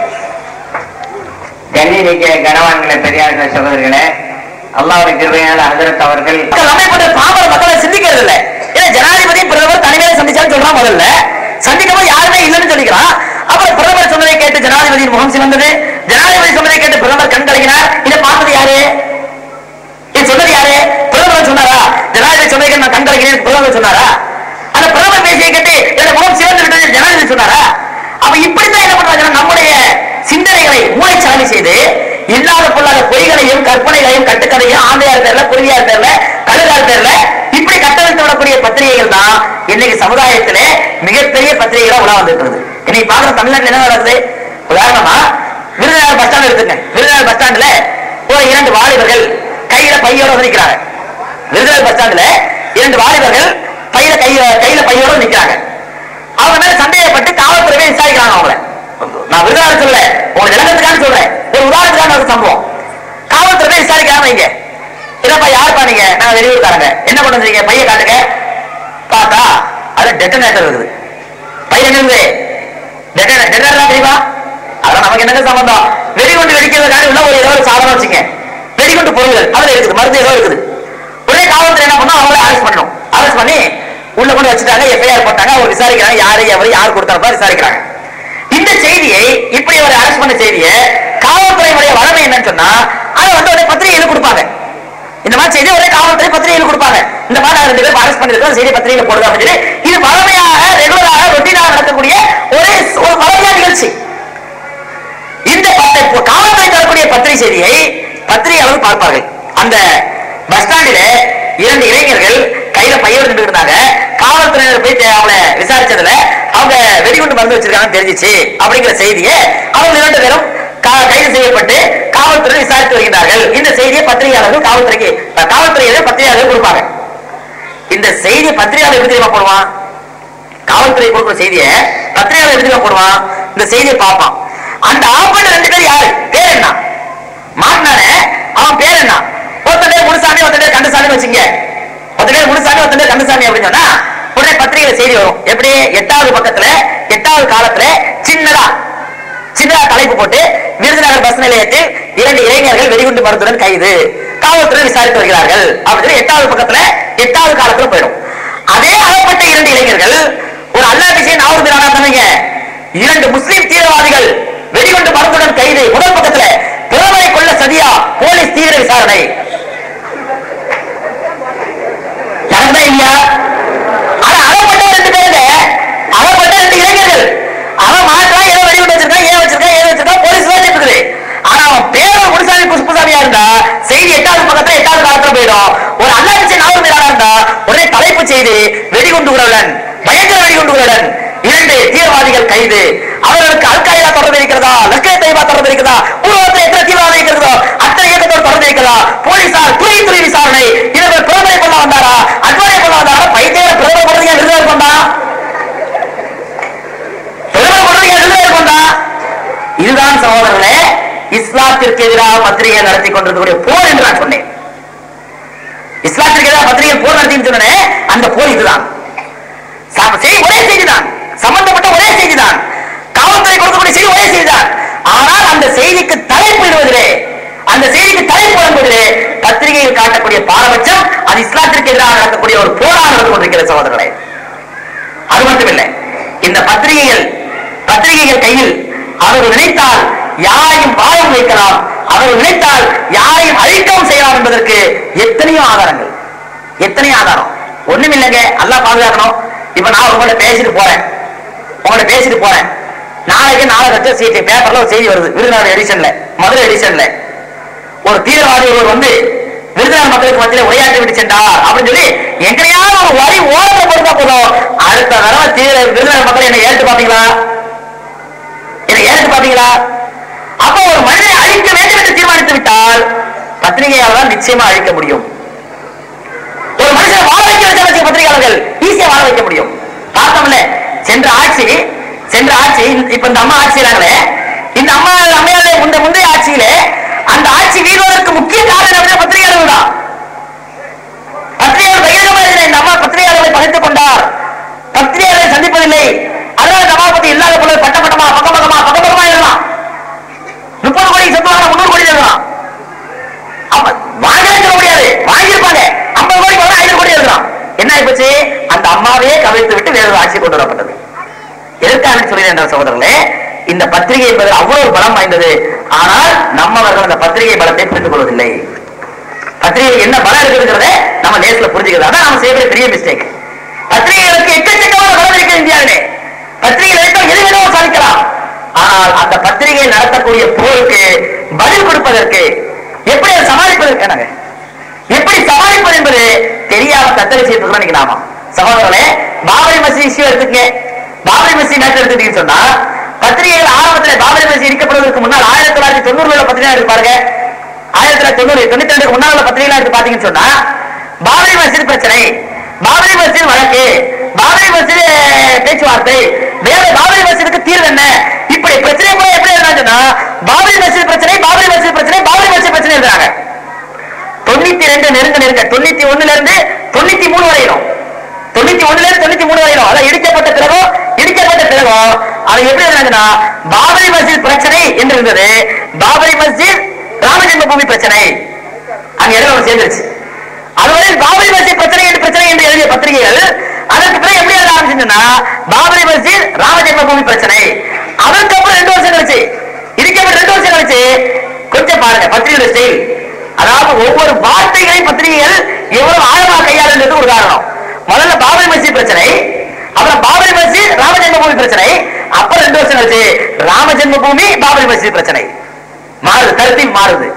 கண்ணியமிக்க கனவான்களே பெரியார்களே சகோதரர்களே அல்லாஹ்வின் கிருபையால் ஹஜரத் அவர்கள்
மக்கள் அமைப்பட்ட பாமர மக்களை சிந்திக்கிறது இல்ல ஏன்னா ஜனாதிபதி பிரதமர் தனிமையில சந்திச்சான்னு சொல்றான் முதல்ல சந்திக்கும் போது யாருமே இல்லைன்னு சொல்லிக்கிறான் அப்புறம் பிரதமர் சொன்னதை கேட்டு ஜனாதிபதியின் முகம் சிவந்தது ஜனாதிபதி சொன்னதை கேட்டு பிரதமர் கண் கலங்கினார் இதை பார்த்தது யாரு இது சொன்னது யாரு பிரதமர் சொன்னாரா ஜனாதிபதி சொன்னதை கேட்டு நான் கண் கலங்கினேன் பிரதமர் சொன்னாரா அந்த பிரதமர் பேசியை கேட்டு என்னோட முகம் சிவந்து விட்டது ஜனாதிபதி சொன்னாரா அப்ப இப்படித்தான் என்ன பண்றாங்கன்னா நம்முடைய சிந்தனைகளை மூளைச்சாலி செய்து இல்லாத பொல்லாத பொய்களையும் கற்பனைகளையும் கட்டுக்கதையும் ஆந்தையார் பேர்ல குருவியார் பேர்ல கழுகார் பேர்ல இப்படி கட்டமைத்து விடக்கூடிய பத்திரிகைகள் தான் இன்னைக்கு சமுதாயத்திலே மிகப்பெரிய பத்திரிகைகளா உலா வந்திருக்கிறது இன்னைக்கு பாக்குற தமிழ்நாட்டுல என்ன நடக்குது உதாரணமா விருதுநகர் பஸ் ஸ்டாண்ட் எடுத்துங்க விருதுநகர் பஸ் ஸ்டாண்ட்ல ஒரு இரண்டு வாலிபர்கள் கையில பையோட வந்து நிக்கிறாங்க விருதுநகர் பஸ் ஸ்டாண்ட்ல இரண்டு வாலிபர்கள் பையில கையில கையில பையோட நிக்கிறாங்க அவங்க மேல சந்தேகப்பட்டு காவல்துறையை விசாரிக்கிறாங்க அவங்கள நான் விருதுநகர் சொல்ல உங்க விளக்கத்துக்காக சொல்றேன் ஒரு உதாரணத்துக்கான ஒரு சம்பவம் காவல்துறை விசாரிக்கிறாங்க வைங்க என்னப்பா யாருப்பா நீங்க நான் வெளியூர்காரங்க என்ன கொண்டு வந்தீங்க பைய காட்டுங்க பார்த்தா அது டெட்டனேட்டர் இருக்குது பையன் எங்க இருந்து டெட்டனேட்டர் டெட்டனேட்டர் தெரியுமா அதெல்லாம் நமக்கு என்னங்க சம்பந்தம் வெடிகுண்டு வெடிக்கிறதுக்காக உள்ள ஒரு ஏதோ ஒரு சாதனம் வச்சுங்க வெடிகுண்டு பொருள்கள் அதுல இருக்குது மருந்து ஏதோ இருக்குது உடனே காவல்துறை என்ன பண்ணா அவங்கள அரெஸ்ட் பண்ணணும் அரெஸ்ட் பண்ணி உள்ள கொண்டு வச்சுட்டாங்க எஃப்ஐஆர் போட்டாங்க அவங்க விசாரிக்கிறாங்க யாரு எவரு யார் கொடுத்தாரப்பா விசாரிக்கிறாங்க இந்த செய்தியை இப்படி ஒரு அரெஸ்ட் பண்ண செய்தியை காவல்துறையினுடைய வளமை என்னன்னு சொன்னா அதை வந்து ஒரு பத்திரிகையில கொடுப்பாங்க இந்த மாதிரி செய்தி ஒரே காவல்துறை பத்திரிகையில கொடுப்பாங்க இந்த மாதிரி நாங்க ரெண்டு பேரும் அரெஸ்ட் பண்ணிருக்கோம் செய்தி பத்திரிகையில போடுறோம் அப்படின்னு சொல்லி இது வளமையாக ரெகுலராக ரொட்டீனாக நடக்கக்கூடிய ஒரே ஒரு வளமையான நிகழ்ச்சி இந்த பத்தை காவல்துறை தரக்கூடிய பத்திரிகை செய்தியை பத்திரிகையாளர்கள் பார்ப்பார்கள் அந்த பஸ் ஸ்டாண்டில இரண்டு இளைஞர்கள் கையில பையோடு நின்று இருந்தாங்க காவல்துறையினர் போய் தே- அவங்கள விசாரிச்சதுல அவங்க வெடிகுண்டு மருந்து வச்சிருக்காங்கன்னு தெரிஞ்சிச்சு அப்படிங்கிற செய்தியை அவங்க இரண்டு பேரும் கா- கைது செய்யப்பட்டு காவல்துறை காவல்துறை விசாரித்து வருகின்றார்கள் இந்த செய்தியை பத்திரிகையாளர்கள் காவல்துறைக்கு அஹ், காவல்துறையில பத்திரிகையாளர்கள் கொடுப்பாங்க இந்த செய்தி பத்திரிகையாளர் எப்படி தெரியுமா போடுவான் காவல்துறை கொடுக்குற செய்தியை பத்திரிகையாளர் எப்படி தெரியுமா போடுவான் இந்த செய்தியை பார்ப்பான் அந்த ஆஃப் பண்ண ரெண்டு பேர் யாரு பேர் என்ன மாட்டினானே அவன் பேர் என்ன ஒருத்தன் பேர் முனுசாமி ஒருத்தன் பேர் கந்தசாமி வச்சுங்க ஒருத்தன் பேர் முனுசாமி ஒருத்தன் பேர் கந்தசாமி அப்படின்னு சொன்னா உடனே பத்திரிகையில செய்தி வரும் எப்படி எட்டாவது பக்கத்துல எட்டாவது காலத்துல சின்னதா சின்னதா தலைப்பு போட்டு விருதுநகர் பஸ் நிலையத்தில் இரண்டு இளைஞர்கள் வெடிகுண்டு மருந்துடன் கைது காவல்துறை விசாரித்து வருகிறார்கள் அப்படின்னு சொல்லி எட்டாவது பக்கத்துல எட்டாவது காலத்துல போயிடும் அதே அகப்பட்ட இரண்டு இளைஞர்கள் ஒரு அல்லா விஷயம் நாவூர் மீரானா சொன்னீங்க இரண்டு முஸ்லிம் தீவிரவாதிகள் வெடிகுண்டு மருந்துடன் கைது முதல் பக்கத்துல பிரதமரை கொள்ள சதியா போலீஸ் தீவிர விசாரணை நடந்தா இல்லையா ஆனா அகப்பட்ட ரெண்டு பேருங்க அகப்பட்ட ரெண்டு இளைஞர்கள் அவன் மாட்டலாம் ஏதோ வெடிகுண்டு வச்சிருக்கான் ஏன் வச்சிருக்கான் ஏன் வச்சிருக்கான் போலீஸ் தான் இருக்குது ஆனா அவன் பேரும் முனுசாமி குஷ்புசாமியா இருந்தா செய்தி எட்டாவது பக்கத்துல எட்டாவது காலத்துல போயிடும் ஒரு அல்லாச்சி நாவல் மீதானா இருந்தா உடனே தலைப்பு செய்தி வெடிகுண்டுகளுடன் பயங்கர வெடிகுண்டுகளுடன் இரண்டு தீவிரவாதிகள் கைது அவர்களுக்கு அல்காயிதா தொடர்பு இருக்கிறதா லஷ்கர் தைபா தொடர்பு இருக்கிறதா பூர்வத்தில் எத்தனை தீவிரவாதம் இருக்கிறதோ அத்தனை இயக்கத்தோடு தொடர்பு இருக்கிறதா போலீசார் துறை துறை விசாரணை இவர்கள் பிரதமரை கொள்ள வந்தாரா அட்வானை கொள்ள வந்தாரா பைத்திய பிரதமர் கொண்டு விருதுகள் கொண்டா பிரதமர் கொண்டு விருதுகள் கொண்டா இதுதான் சகோதரர்களே இஸ்லாத்திற்கு எதிராக பத்திரிகை நடத்தி கொண்டிருக்கக்கூடிய போர் என்று நான் சொன்னேன் இஸ்லாத்திற்கு எதிராக பத்திரிகை போர் நடத்தி சொன்னேன் அந்த போர் இதுதான் சம- செய்தி ஒரே செய்திதான் சம்பந்தப்பட்ட ஒரே செய்திதான் காவல்துறை கொடுக்கக்கூடிய செய்தி ஒரே செய்திதான் ஆனால் அந்த செய்திக்கு தலைப்பு இடுவதிலே அந்த செய்திக்கு தலைப்பு வழங்குவதிலே பத்திரிகையில் காட்டக்கூடிய பாரபட்சம் அது இஸ்லாத்திற்கு எதிராக நடக்கக்கூடிய ஒரு போராக நடந்து கொண்டிருக்கிறது சகோதரர்களே அது மட்டுமில்லை இந்த பத்திரிகைகள் பத்திரிகைகள் கையில் அவர்கள் நினைத்தால் யாரையும் வாழம் வைக்கலாம் அவர்கள் நினைத்தால் யாரையும் அழிக்கவும் செய்யலாம் என்பதற்கு எத்தனையோ ஆதாரங்கள் எத்தனையோ ஆதாரம் ஒண்ணும் இல்லைங்க அல்லாஹ் பாதுகாக்கணும் இப்ப நான் உங்கள்ட்ட பேசிட்டு போறேன் உங்கள்ட்ட பேசிட்டு போறேன் நாளைக்கு நாளை கட்ட சீட்டு பேப்பர்ல ஒரு செய்தி வருது விருதுநகர் எடிஷன்ல மதுரை எடிஷன்ல ஒரு தீவிரவாதி ஒருவர் வந்து விருதுநகர் மக்களுக்கு மத்தியில உரையாற்றி விட்டு சென்றார் அப்படின்னு சொல்லி எங்கேயாவது ஒரு வரி ஓரத்தை போட்டா போதும் அடுத்த தடவை தீவிர விருதுநகர் மக்கள் என்ன ஏற்று பாத்தீங்களா என்ன ஏற்று பாத்தீங்களா அப்போ ஒரு மனிதனை அழிக்க வேண்டும் என்று தீர்மானித்து விட்டால் பத்திரிகையால் தான் நிச்சயமா அழிக்க முடியும் ஒரு மனுஷனை வாழ வைக்க வச்ச பத்திரிகையாளர்கள் ஈஸியா வாழ வைக்க முடியும் பார்த்தோம்ல சென்ற ஆட்சி சென்ற ஆட்சி இந்த- இப்ப இந்த அம்மா ஆட்சி செய்றாங்களே இந்த அம்மா அம்மையாலே முந்தைய முந்தைய ஆட்சியிலே அந்த ஆட்சி வீழ்வதற்கு முக்கிய காரணம் என்ன பத்திரிகையாளர்கள் தான் பத்திரிகையாளர் பகிரங்கமா எழுதின இந்த அம்மா பத்திரிகையாளர்களை பகைத்துக் கொண்டார் பத்திரிகையாளரை சந்திப்பதில்லை அதனால இந்த அம்மா பத்தி இல்லாத பொருள் பட்ட பட்டமா பக்க பக்கமா பக்க பக்கமா எழுதலாம் முப்பது கோடி சொத்துவாங்க முன்னூறு கோடி எழுதலாம் அப்ப வாங்கவே சொல்ல முடியாது வாங்கியிருப்பாங்க ஐம்பது கோடி பதில் ஐநூறு கோடி எழுதலாம் என்ன ஆயிப்போச்சு அந்த அம்மாவே கவிழ்த்து விட்டு வேறொரு ஆட்சி கொண்டு வரப்பட்டது எதற்காக சொல்கிறேன் என்ற சகோதரர்களே இந்த பத்திரிகை என்பது அவ்வளவு பலம் வாய்ந்தது ஆனால் நம்மவர்கள் அந்த பத்திரிகை பலத்தை புரிந்து கொள்வதில்லை பத்திரிகை என்ன பலம் இருக்குங்கிறத நம்ம நேசில புரிஞ்சுக்கிறது அதான் நம்ம செய்யக்கூடிய பெரிய மிஸ்டேக் பத்திரிகைகளுக்கு எக்கச்சக்கமான பலம் இருக்கு இந்தியாவிலே பத்திரிகை நினைத்தால் எது வேணும் சாதிக்கலாம் ஆனால் அந்த பத்திரிகை நடத்தக்கூடிய போருக்கு பதில் கொடுப்பதற்கு எப்படி அதை சமாளிப்பதற்கு என்னங்க எப்படி சமாளிப்பது என்பது தெரியாம தத்தரிச்சு இன்னைக்கு நாம சகோதரர்களே பாபரி மசீத் இஷ்யூ எடுத்துக்கங்க பாபரி மசீத் மேட்டர் எடுத்துட்டீங்கன்னு சொன்னா பத்திரிகைகள் ஆரம்பத்தில் பாபரி மசீத் இடிக்கப்படுவதற்கு முன்னால் ஆயிரத்தி தொள்ளாயிரத்தி தொண்ணூறுல உள்ள பத்திரிகை எடுத்து பாருங்க ஆயிரத்தி தொள்ளாயிரத்தி தொண்ணூறு தொண்ணூத்தி ரெண்டுக்கு முன்னால் உள்ள பத்திரிகை எடுத்து பாத்தீங்கன்னு சொன்னா பாபரி மசீத் பிரச்சனை பாபரி மசீத் வழக்கு பாபரி மசீத் அஹ், பேச்சுவார்த்தை வேற பாபரி மசீதுக்கு தீர்வு என்ன இப்படி பிரச்சனை கூட எப்படி எழுதுறாங்கன்னா பாபரி மசீத் பிரச்சனை பாபரி மசீத் பிரச்சனை பாபரி மசீத் பிரச்சனை எழுதுறாங்க தொண்ணூத்தி ரெண்டு நெருங்க நெருங்க தொண்ணூத்தி ஒண்ணுல இருந்து தொண்ணூத்தி மூணு வரையிலும் தொண்ணூத்தி ஒண்ணுல இருந்து தொண்ணூத்தி மூணு வரையிலும் அதான் இடிக்கப்பட்ட பிறகோ இடிக்கப்பட்ட பிறகோ அது எப்படி இருந்தாங்கன்னா பாபரி மஸ்ஜித் பிரச்சனை என்று இருந்தது பாபரி மஸ்ஜித் ராமஜென்ம பூமி பிரச்சனை அங்க இடம் சேர்ந்துருச்சு அதுவரை பாபரி மஸ்ஜித் பிரச்சனை என்று பிரச்சனை என்று எழுதிய பத்திரிகைகள் அதற்கு பிறகு எப்படி எழுத ஆரம்பிச்சுன்னா பாபரி மஸ்ஜித் ராமஜென்ம பூமி பிரச்சனை அதற்கப்புறம் ரெண்டு வருஷம் கழிச்சு இடிக்கப்பட்ட ரெண்டு வருஷம் கழிச்சு கொஞ்சம் பாருங்க பத்திரிகையோட ஸ்டைல் அதாவது ஒவ்வொரு வார்த்தைகளையும் பத்திரிகைகள் எவ்வளவு ஆழமா கையாளுன்றது ஒரு காரணம் முதல்ல பாபரி மஸ்ஜித் பிரச்சனை அப்புறம் பாபரி மஸ்ஜித் ராமஜென்ம பூமி பிரச்சனை அப்புறம் ரெண்டு வருஷம் கழிச்சு ராமஜென்ம பூமி பாபரி மஸ்ஜித் பிரச்சனை மாறுது கருத்தி மாறுது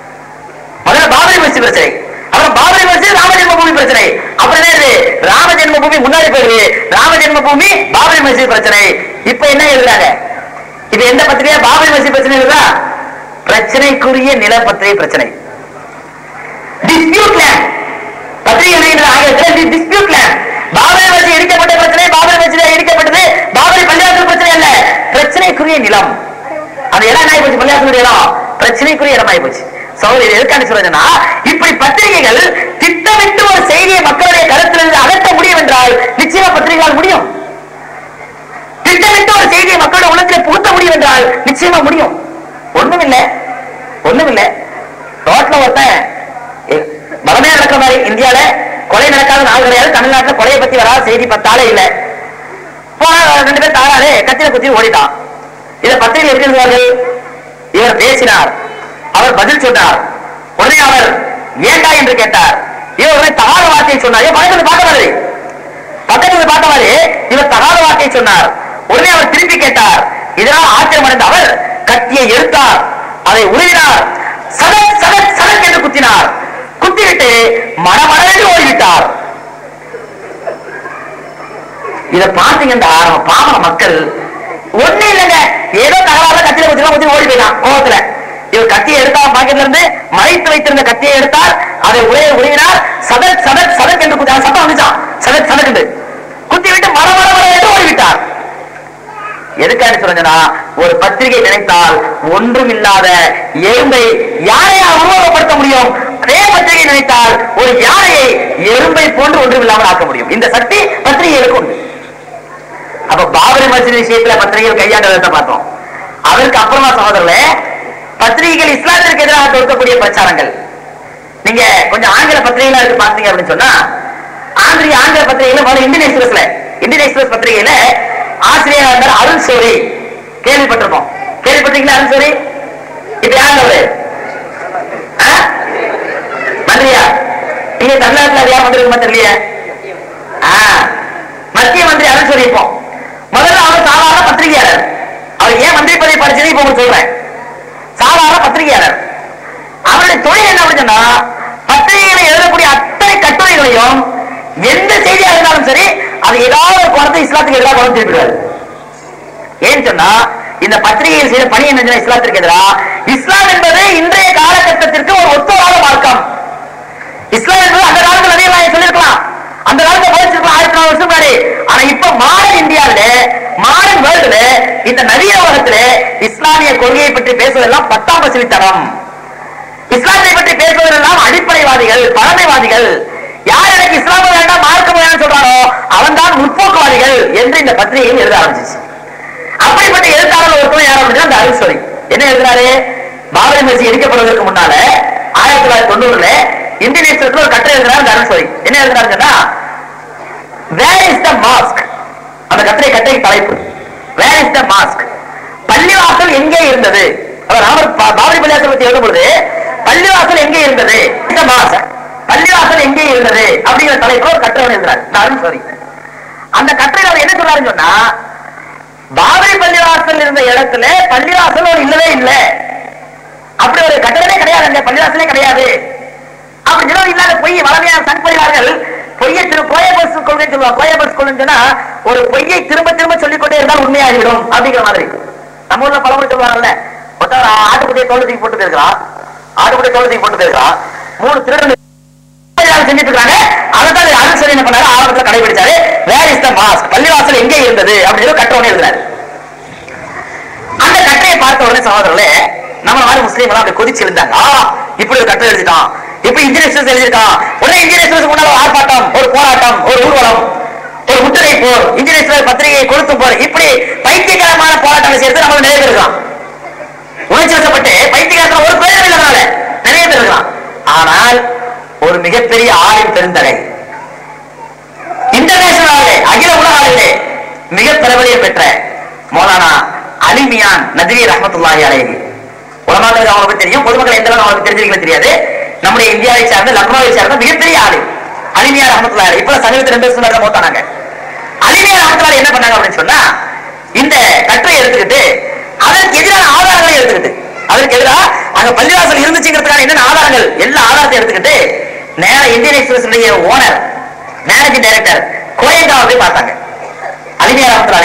முதல்ல பாபரி மஸ்ஜித் பிரச்சனை அப்புறம் பாபரி மஸ்ஜித் ராமஜென்ம பூமி பிரச்சனை அப்புறம் என்னது ராமஜென்ம பூமி முன்னாடி போயிடுது ராமஜென்ம பூமி பாபரி மஸ்ஜித் பிரச்சனை இப்ப என்ன எழுதுறாங்க இப்ப எந்த பத்திரிகை பாபரி மஸ்ஜித் பிரச்சனை எழுதா பிரச்சனைக்குரிய நில பத்திரிகை பிரச்சனை டிஸ்பியூட் லேண்ட் பத்திரிகை வெளியிடுற ஆங்கிலத்தில் டிஸ்பியூட் லேண்ட் பாபரி மஸ்ஜித் இடிக்கப்பட்ட பிரச்சனை பாபரி மஸ்ஜித் இடிக்கப்பட்டது பாபரி பள்ளிவாசல் பிரச்சனை அல்ல பிரச்சனைக்குரிய நிலம் அந்த இடம் என்ன ஆகி போச்சு பள்ளிவாசல் இடம் பிரச்சனைக்குரிய இடமாயி போச்சு சௌரி எதுக்காண்டி சொல்றதுன்னா இப்படி பத்திரிகைகள் திட்டமிட்டு ஒரு செய்தியை மக்களுடைய கருத்திலிருந்து அகற்ற முடியும் என்றால் நிச்சயமா பத்திரிகைகளால் முடியும் திட்டமிட்டு ஒரு செய்தியை மக்களோட உள்ளத்தில் புகுத்த முடியும் என்றால் நிச்சயமா முடியும் ஒண்ணும் இல்ல ஒண்ணும் இல்ல ரோட்ல ஒருத்தன் எ- வளமையா நடக்கிற மாதிரி இந்தியால கொலை நடக்காத நாள் கிடையாது தமிழ்நாட்டுல கொலையை பத்தி வராத செய்தி பத்தாலே இல்ல போனா ரெண்டு பேர் தாராரு கத்திர குத்தி ஓடிட்டான் இத பத்திரிகை இருக்கிறார்கள் இவர் பேசினார் அவர் பதில் சொன்னார் உடனே அவர் ஏண்டா என்று கேட்டார் இவர் உடனே தகாத வார்த்தையை சொன்னார் ஏன் பக்கத்துல பார்க்க மாதிரி பக்கத்துல பார்த்த மாதிரி இவர் தகாத வார்த்தையை சொன்னார் உடனே அவர் திருப்பி கேட்டார் இதனால் ஆச்சரியமடைந்த அவர் கத்தியை எடுத்தார் அதை உருவினார் சதக் சதக் சதக் என்று குத்தினார் குத்திவிட்டு மனமளவில் ஓடிவிட்டார் இத பாத்தீங்கன்னா பாவம் மக்கள் ஒண்ணு இல்லைங்க ஏதோ தகவல கத்தியில குத்தினா குத்தி ஓடி போயிட்டான் கோவத்துல இவர் கத்தியை எடுத்தார் பாக்கெட்ல இருந்து மறைத்து வைத்திருந்த கத்தியை எடுத்தார் அதை உரைய உருவினார் சதக் சதக் சதக் என்று குத்தி சத்தம் வந்துச்சான் சதக் சதக் என்று குத்தி விட்டு மர மர மர என்று ஓடிவிட்டார் எதுக்காக சொல்றேன்னா ஒரு பத்திரிகை நினைத்தால் ஒன்றும் இல்லாத எறும்பை யாரையா உருவகப்படுத்த முடியும் அதே பத்திரிகை நினைத்தால் ஒரு யானையை எறும்பை போன்று ஒன்றும் இல்லாமல் ஆக்க முடியும் இந்த சக்தி பத்திரிகைகளுக்கு உண்டு அப்ப பாபரி மஸ்ஜித் விஷயத்துல பத்திரிகைகள் கையாண்டதை பார்த்தோம் அதற்கு அப்புறமா சகோதரர்களே பத்திரிகைகள் இஸ்லாத்திற்கு எதிராக தொடுக்கக்கூடிய பிரச்சாரங்கள் நீங்க கொஞ்சம் ஆங்கில பத்திரிகைகளா இருக்கு பாத்தீங்க அப்படின்னு சொன்னா ஆந்திரிய ஆங்கில பத்திரிகையில முதல்ல இந்தியன் எக்ஸ்பிரஸ்ல இந்தியன் எக்ஸ்பிரஸ் பத்திரிகையில ஆசிரியர் இருந்தார் அருண் சோரி கேள்விப்பட்டிருப்போம் கேள்விப்பட்டீங்களா அருண் சோரி இப்ப யாருங்க அவரு ஆ? மந்திரியா நீங்க தமிழ்நாட்டுல அது யார் மந்திரி தெரியலையே ஆ, மத்திய மந்திரி அருண் சோரி இப்போ முதல்ல அவர் சாதாரண பத்திரிகையாளர் அவர் ஏன் மந்திரி பதவி படிச்சது இப்ப உங்களுக்கு சொல்றேன் சாதாரண பத்திரிகையாளர் அவருடைய தொழில் என்ன அப்படின்னு சொன்னா பத்திரிகைகளை எழுதக்கூடிய அத்தனை கட்டுரைகளையும் எந்த செய்தியா இருந்தாலும் சரி அது ஏதாவது ஒரு குழந்தை இஸ்லாத்துக்கு எதிராக கொண்டு திருப்பிடுவார் ஏன்னு சொன்னா இந்த பத்திரிகையில் செய்த பணி என்ன சொன்னா இஸ்லாத்திற்கு எதிராக இஸ்லாம் என்பது இன்றைய காலகட்டத்திற்கு ஒரு ஒத்துவாத மார்க்கம் இஸ்லாம் என்பது அந்த காலத்துல நிறைய நான் சொல்லியிருக்கலாம் அந்த காலத்துல போதிச்சிருக்கலாம் ஆயிரத்தி நாலு வருஷம் முன்னாடி ஆனா இப்ப மாடர்ன் இந்தியாவில மாடர்ன் வேர்ல்டுல இந்த நவீன உலகத்துல இஸ்லாமிய கொள்கையை பற்றி பேசுவதெல்லாம் பத்தாம் பசிலித்தனம் இஸ்லாத்தை பற்றி பேசுவதெல்லாம் அடிப்படைவாதிகள் பழமைவாதிகள் யார் எனக்கு இஸ்லாம வேண்டாம் மார்க்கம் வேண்டாம் சொல்றானோ அவன் தான் முற்போக்குவாதிகள் என்று இந்த பத்திரிகையில் எழுத ஆரம்பிச்சிச்சு அப்படிப்பட்ட எழுத்தாளர் ஒருத்தர் யார் அப்படின்னா அந்த அருள்சோரி என்ன எழுதுறாரு பாபரி மஸ்ஜித் இடிக்கப்படுவதற்கு முன்னால ஆயிரத்தி தொள்ளாயிரத்தி தொண்ணூறுல இந்தியன் எக்ஸ்பிரஸ்ல ஒரு கட்டுரை எழுதுறாரு அந்த அருள்சோரி என்ன எழுதுறாரு சொன்னா வேர் இஸ் த மாஸ்க் அந்த கட்டுரை கட்டுரை தலைப்பு வேர் இஸ் த மாஸ்க் பள்ளிவாசல் எங்கே இருந்தது அவர் ராமர் பா- பாபரி பள்ளிவாசல் பத்தி எழுதும் பொழுது பள்ளிவாசல் எங்கே இருந்தது இந்த மாஸ்க் பள்ளிவாசல் எங்கே இருந்தது அப்படிங்கிற தலைப்பு ஒரு கட்டுரை எழுதுறாரு இந்த அருள்சோரி அந்த கட்டுரையில் அவர் என்ன சொல்றாருன்னு சொன்னா பாபரி பள்ளிவாசல் இருந்த இடத்துல பள்ளிவாசல் ஒரு இல்லவே இல்லை அப்படி ஒரு கட்டடமே கிடையாது அங்க பள்ளிவாசலே கிடையாது அப்படி சொல்லி இல்லாத பொய் வளமையான சங் பரிவார்கள் பொய்யை திரு கோயபல்ஸ் கொள்கை சொல்லுவாங்க கோயபல்ஸ் கொள்கைன்னு சொன்னா ஒரு பொய்யை திரும்ப திரும்ப சொல்லிக் கொண்டே இருந்தால் உண்மையாகிவிடும் அப்படிங்கிற மாதிரி நம்ம ஊர்ல பழமொழி சொல்லுவாங்கல்ல ஒருத்தர் ஆட்டுக்குட்டியை தோல் தூக்கி போட்டு போயிருக்கான் ஆட்டுக்குட்டியை தோல் தூக்கி போட்டு போயிருக்கான் மூணு திருடன் செஞ்சுட்டு இருக்காங்க அதான் அரசு என்ன பண்ணாரு ஆரம்பத்துல கடைபிடிச்சாரு வேர் இஸ் த மாஸ்க் பள்ளிவாசல் எங்கே இருந்தது அப்படின்னு சொல்லி கட்டவனே எழுதுறாரு அந்த கட்டையை பார்த்த உடனே சகோதரர்களே நம்ம மாதிரி முஸ்லீம் எல்லாம் அப்படி கொதிச்சு இருந்தாங்க ஆ இப்படி ஒரு கட்டை எழுதிட்டான் இப்ப இந்தியன் எக்ஸ்பிரஸ் எழுதியிருக்கான் உடனே இந்தியன் எக்ஸ்பிரஸ் முன்னால ஒரு ஆர்ப்பாட்டம் ஒரு போராட்டம் ஒரு ஊர்வலம் ஒரு முற்றுகை போர் இந்தியன் எக்ஸ்பிரஸ் பத்திரிகையை கொடுத்து போர் இப்படி பைத்தியகரமான போராட்டங்களை செய்யறது நம்ம நிறைய பேர் இருக்கலாம் உணர்ச்சி வசப்பட்டு பைத்தியகாரத்துல ஒரு பேர் இல்லைனால நிறைய பேர் இருக்கலாம் ஆனால் ஒரு மிகப்பெரிய ஆளின் பெருந்தகை இன்டர்நேஷனல் அளவிலே அகில உலக அளவிலே மிக பிரபலியம் பெற்ற மௌலானா அலிமியான் நதிரி ரஹமத்துல்லாஹி அலைஹி உலமாக்களுக்கு அவங்களுக்கு தெரியும் பொதுமக்கள் எந்த அளவுக்கு அவங்களுக்கு தெரிஞ்சிருக்கல தெரியாது நம்முடைய இந்தியாவை சார்ந்த லக்னோவை சார்ந்த மிகப்பெரிய ஆளு அலிமியா ரஹமத்துல்லாஹி அலைஹி இப்ப சமீபத்தில் ரெண்டு வருஷம் முன்னாடி மூத்தானாங்க அலிமியா ரஹமத்துல்லாஹி என்ன பண்ணாங்க அப்படின்னு சொன்னா இந்த கட்டுரை எடுத்துக்கிட்டு அதற்கு எதிரான ஆதாரங்களை எடுத்துக்கிட்டு அதற்கு எதிராக அங்க பள்ளிவாசல் இருந்துச்சுங்கிறதுக்கான என்னென்ன ஆதாரங்கள் எல்லா ஆதாரத்தையும் எடுத்துக்கிட்டு நேரா Indian Express owner managing director கோயங்காவை போய் பார்த்தாங்க அலிமியா ரஹமத்துல்லாஹி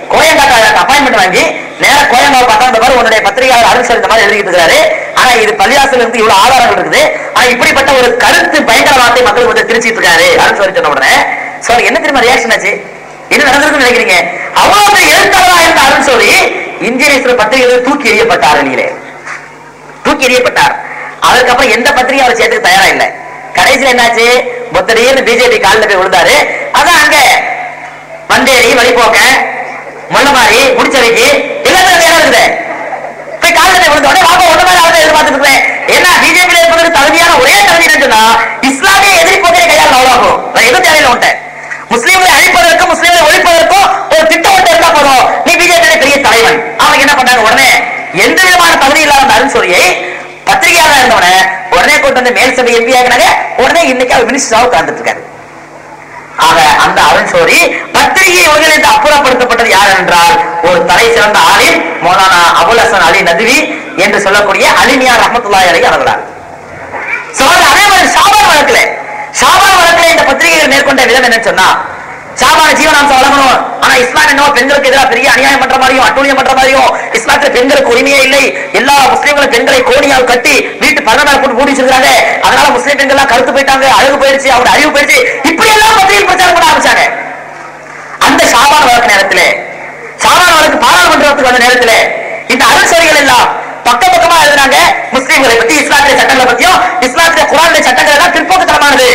கோயங்காட்ட அப்பாயின்மெண்ட் வாங்கி நேரா கோயங்காவை பார்த்தா இந்த மாதிரி உன்னுடைய பத்திரிகையாளர் அருள் சார் இந்த மாதிரி எழுதிட்டு இருக்காரு ஆனா இது பள்ளிவாசல் இருந்து இவ்வளவு ஆதாரங்கள் இருக்குது ஆனா இப்படிப்பட்ட ஒரு கருத்து பயங்கர வார்த்தை மக்களுக்கு வந்து திரிச்சிட்டு இருக்காரு அருள் சார் சொன்ன உடனே சார் என்ன தெரியுமா ரியாக்ஷன் ஆச்சு என்ன நடந்திருக்குன்னு நினைக்கிறீங்க அவ்வளவு பெரிய எழுத்தாளராக இருந்த அருள் சொல்லி இந்தியன் பத்திரிகைகள் தூக்கி எறியப்பட்டார் வெளியிலே தூக்கி எறியப்பட்டார் அதற்கப்புறம் எந்த பத்திரிகை அவர் சேர்த்துக்கு தயாரா இல்ல கடைசியில் என்னாச்சு மொத்தடியில் பிஜேபி காலில் போய் விழுந்தாரு அதான் அங்க வந்தேரி வழிபோக்க முள்ளமாரி முடிச்சவைக்கு எல்லாத்துக்கும் நேரம் இருக்குது போய் காலில் போய் விழுந்த உடனே வாங்க ஒண்ணு மேல அவரை எதிர்பார்த்துட்டு இருக்கிறேன் ஏன்னா பிஜேபி இருப்பதற்கு தகுதியான ஒரே தகுதி என்னன்னு சொன்னா இஸ்லாமிய எதிரி போக்கை கையால் அவ்வளவு வேற எதுவும் தேவையில்லை உன்ட்ட முஸ்லீம்களை அழிப்பதற்கும் முஸ்லீம்களை ஒழிப்பதற்கும் ஒரு திட்டம் ஒன்று இருந்தா போதும் நீ பிஜேபி பெரிய தலைவன் அவங்க என்ன பண்ணாங்க உடனே எந்த விதமான தகுதி இல்லாத அந்த அருண்சோரியை பத்திரிகையாளர் இருந்தவன உடனே கொண்டு வந்து மேல் சபை எம்பி ஆகினாங்க உடனே இன்னைக்கு அவர் மினிஸ்டராக உட்கார்ந்துட்டு இருக்காரு ஆக அந்த அருண்சோரி பத்திரிகை உலகிலிருந்து அப்புறப்படுத்தப்பட்டது யார் என்றால் ஒரு தலை சிறந்த ஆலிம் மௌலானா அபுல் ஹசன் அலி நதுவி என்று சொல்லக்கூடிய அலிமியா ரஹமத்துல்லாஹி அலைஹி அவர்களார் So, அதே மாதிரி ஷாபான் வழக்குல ஷாபான் வழக்குல இந்த பத்திரிகைகள் மேற்கொண்ட விதம் என்னன்னு சொன்னா ஷாபான ஜீவனாம்சம் வழங்கணும் ஆனா இஸ்லாம் என்னவோ பெண்களுக்கு எதிராக பெரிய அநியாயம் பண்ற மாதிரியும் அட்டூழியம் பண்ற மாதிரியும் இஸ்லாத்துல பெண்களுக்கு உரிமையே இல்லை எல்லா முஸ்லீம்களும் பெண்களை கோணியால் கட்டி வீட்டு பரவாயில்ல போட்டு மூடி வச்சிருக்காங்க அதனால முஸ்லீம் பெண்கள் எல்லாம் கருத்து போயிட்டாங்க அழகு போயிடுச்சு அவங்க அறிவு போயிடுச்சு இப்படி எல்லாம் பத்திரிகை பிரச்சாரம் பண்ண ஆரம்பிச்சாங்க அந்த ஷாபான் வழக்கு நேரத்துல ஷாபான் வழக்கு பாராளுமன்றத்துக்கு வந்த நேரத்துல இந்த அரசரிகள் எல்லாம் பக்க பக்கமா எழுதுனாங்க முஸ்லீம்களை பத்தி இஸ்லாத்திய சட்டங்களை பத்தியும் இஸ்லாத்திய குரானுடைய சட்டங்கள் எல்லாம் பிற்போக்குத்தனமானது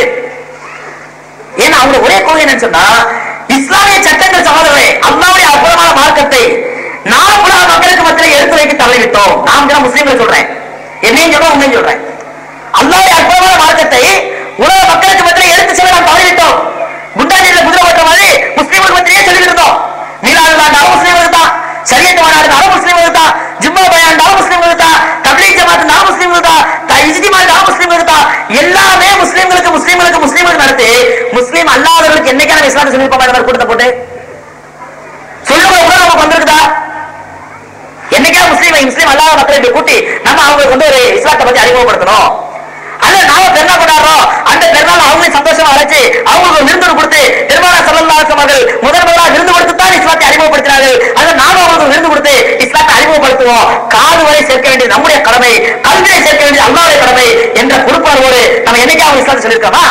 ஏன்னா அவங்க ஒரே கொள்கை என்னன்னு சொன்னா இஸ்லாமிய சட்டங்கள் சகோதரரே அல்லாவுடைய அற்புதமான மார்க்கத்தை நாம் உலக மக்களுக்கு மத்தியில் எடுத்து வைக்க தவறிவிட்டோம் நாம் தான் முஸ்லீம்களை சொல்றேன் என்னையும் சொல்றேன் உண்மையும் சொல்றேன் அல்லாவுடைய அற்புதமான மார்க்கத்தை உலக மக்களுக்கு மத்தியில் எடுத்து செல்ல நாம் தவறிவிட்டோம் குண்டாஜியில குதிரை ஓட்ட மாதிரி முஸ்லீம்களுக்கு மத்தியிலே சொல்லிட்டு இருந்தோம் மீலாது நாளும் முஸ்லீம்களுக்கு தான் சரியத்து மாநாடு நாளும் முஸ்லீம்களுக்கு தான் ஜிம்மா பயான் நாளும் முஸ்லீம்களுக்கு தான் தப்லீக் ஜமாத் நாளும் முஸ்லீம்களுக்கு தான் த- இஜ்திமா நாளும் முஸ்லீம்களுக்கு தான் எல்லாமே முஸ்லீம்களுக்கு முஸ்லீம்களுக்கு முஸ்லீம்களுக்கு நடத்தி முஸ்லீம் அல்லாதவர்களுக்கு என்னைக்கான இஸ்லாத்தை சொல்லியிருப்போம் இந்த மாதிரி கூட்டத்தை போட்டு சொல்லுங்க கூட நமக்கு வந்திருக்குதா என்னைக்கா முஸ்லீம் முஸ்லீம் அல்லாத மக்களை இப்படி கூட்டி நம்ம அவங்களுக்கு வந்து ஒரு இஸ்லாத்தை பத்தி அறிமுகப்படுத்தணும் அல்ல நாம பெருநாள் கொண்டாடுறோம் அந்த பெருநாள் அவங்களையும் சந்தோஷமா அழைச்சு அவங்களுக்கு ஒரு விருது கொடுத்து பெருமானா சல்லல்லாஹு அவர்கள் முதல் முதலா விருது கொடுத்து தான் இஸ்லாத்தை அறிமுகப்படுத்தினார்கள் அதை நாம அவங்களுக்கு விருது கொடுத்து இஸ்லாத்தை அறிமுகப்படுத்துவோம் காது வரை சேர்க்க வேண்டியது நம்முடைய கடமை கல்வியை சேர்க்க வேண்டியது அல்லாவுடைய கடமை என்ற பொறுப்பாளரோடு நம்ம என்னைக்கா அவங்க இஸ்லாத்தை சொல்லியிருக்கோமா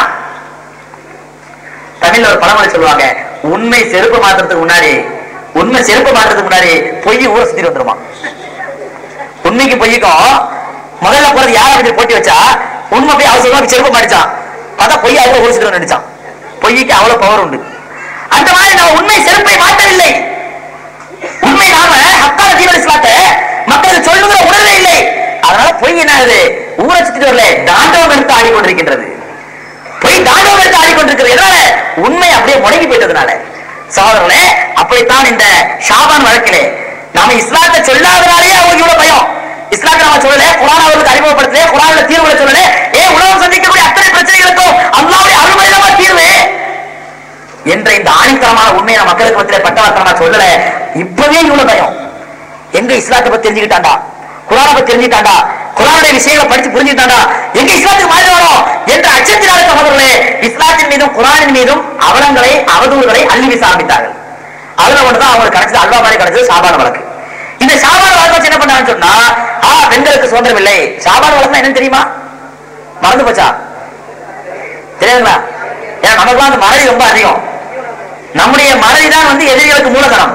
தமிழ்ல ஒரு பழமொழி சொல்லுவாங்க உண்மை செருப்பு மாத்துறதுக்கு முன்னாடி உண்மை செருப்பு மாத்துறதுக்கு முன்னாடி பொய் ஊரை சுத்திட்டு வந்துருமா உண்மைக்கு பொய்க்கும் முதல்ல போறது யாரை பத்தி போட்டி வச்சா உண்மை போய் அவசரமா போய் செருப்பு மாடிச்சான் பார்த்தா பொய் அவ்வளவு ஊரை சுத்திட்டு நடிச்சான் பொய்க்கு அவ்வளவு பவர் உண்டு அந்த மாதிரி நம்ம உண்மை செருப்பை மாற்றவில்லை உண்மை நாம ஹக்கான தீவிர இஸ்லாத்தை மக்களுக்கு சொல்லுகிற உணர்வே இல்லை அதனால பொய் என்ன ஆகுது ஊரை சுத்திட்டு வரல தாண்டவம் எடுத்து ஆடிக்கொண்டிருக்கின்றது போய் தாண்டவம் எடுத்து ஆடிக்கொண்டிருக்கிறது எதனால உண்மை அப்படியே முடங்கி போயிட்டதுனால சகோதரர்களே அப்படித்தான் இந்த ஷாபான் வழக்கிலே நாம இஸ்லாத்தை சொல்லாதனாலேயே அவங்களுக்கு இவ்வளவு பயம் இஸ்லாத்தை நாம சொல்லல குரான் அவர்களுக்கு அறிமுகப்படுத்தல குரான்ல தீர்வுகளை சொல்லல ஏ உலகம் சந்திக்கக்கூடிய அத்தனை பிரச்சனைகளுக்கும் அல்லாவுடைய அருள்மொழிதமா தீர்வு என்ற இந்த ஆணித்தரமான உண்மையை நான் மக்களுக்கு மத்தியில பட்டவர்த்தனமா சொல்லல இப்பவே இவ்வளவு பயம் எங்க இஸ்லாத்தை பத்தி தெரிஞ்சுக்கிட்டாண்டா குரானை பத்தி தெரிஞ்சுக்கிட்டாண்டா குரானுடைய விஷயங்களை படிச்சு புரிஞ்சுக்கிட்டாண்டா எங்க இஸ்லாத்துக்கு மாறி வரும் என்ற அச்சத்தினால சகோதரர்களே இஸ்லாத்தின் மீதும் குரானின் மீதும் அவலங்களை அவதூறுகளை அள்ளி வீச ஆரம்பித்தார்கள் அதுல ஒண்ணுதான் அவங்களுக்கு கிடைச்சது அல்வா மாதிரி கிடைச்சது சாபான வழக்கு இந்த சாபான வழக்கு வச்சு என்ன பண்ணாங்கன்னு சொன்னா ஆ பெண்களுக்கு சுதந்திரம் இல்லை சாபான வழக்கு என்னன்னு தெரியுமா மறந்து போச்சா தெரியாதுங்களா ஏன்னா நமக்குலாம் அந்த மறதி ரொம்ப அதிகம் நம்முடைய மறதி தான் வந்து எதிரிகளுக்கு மூலதனம்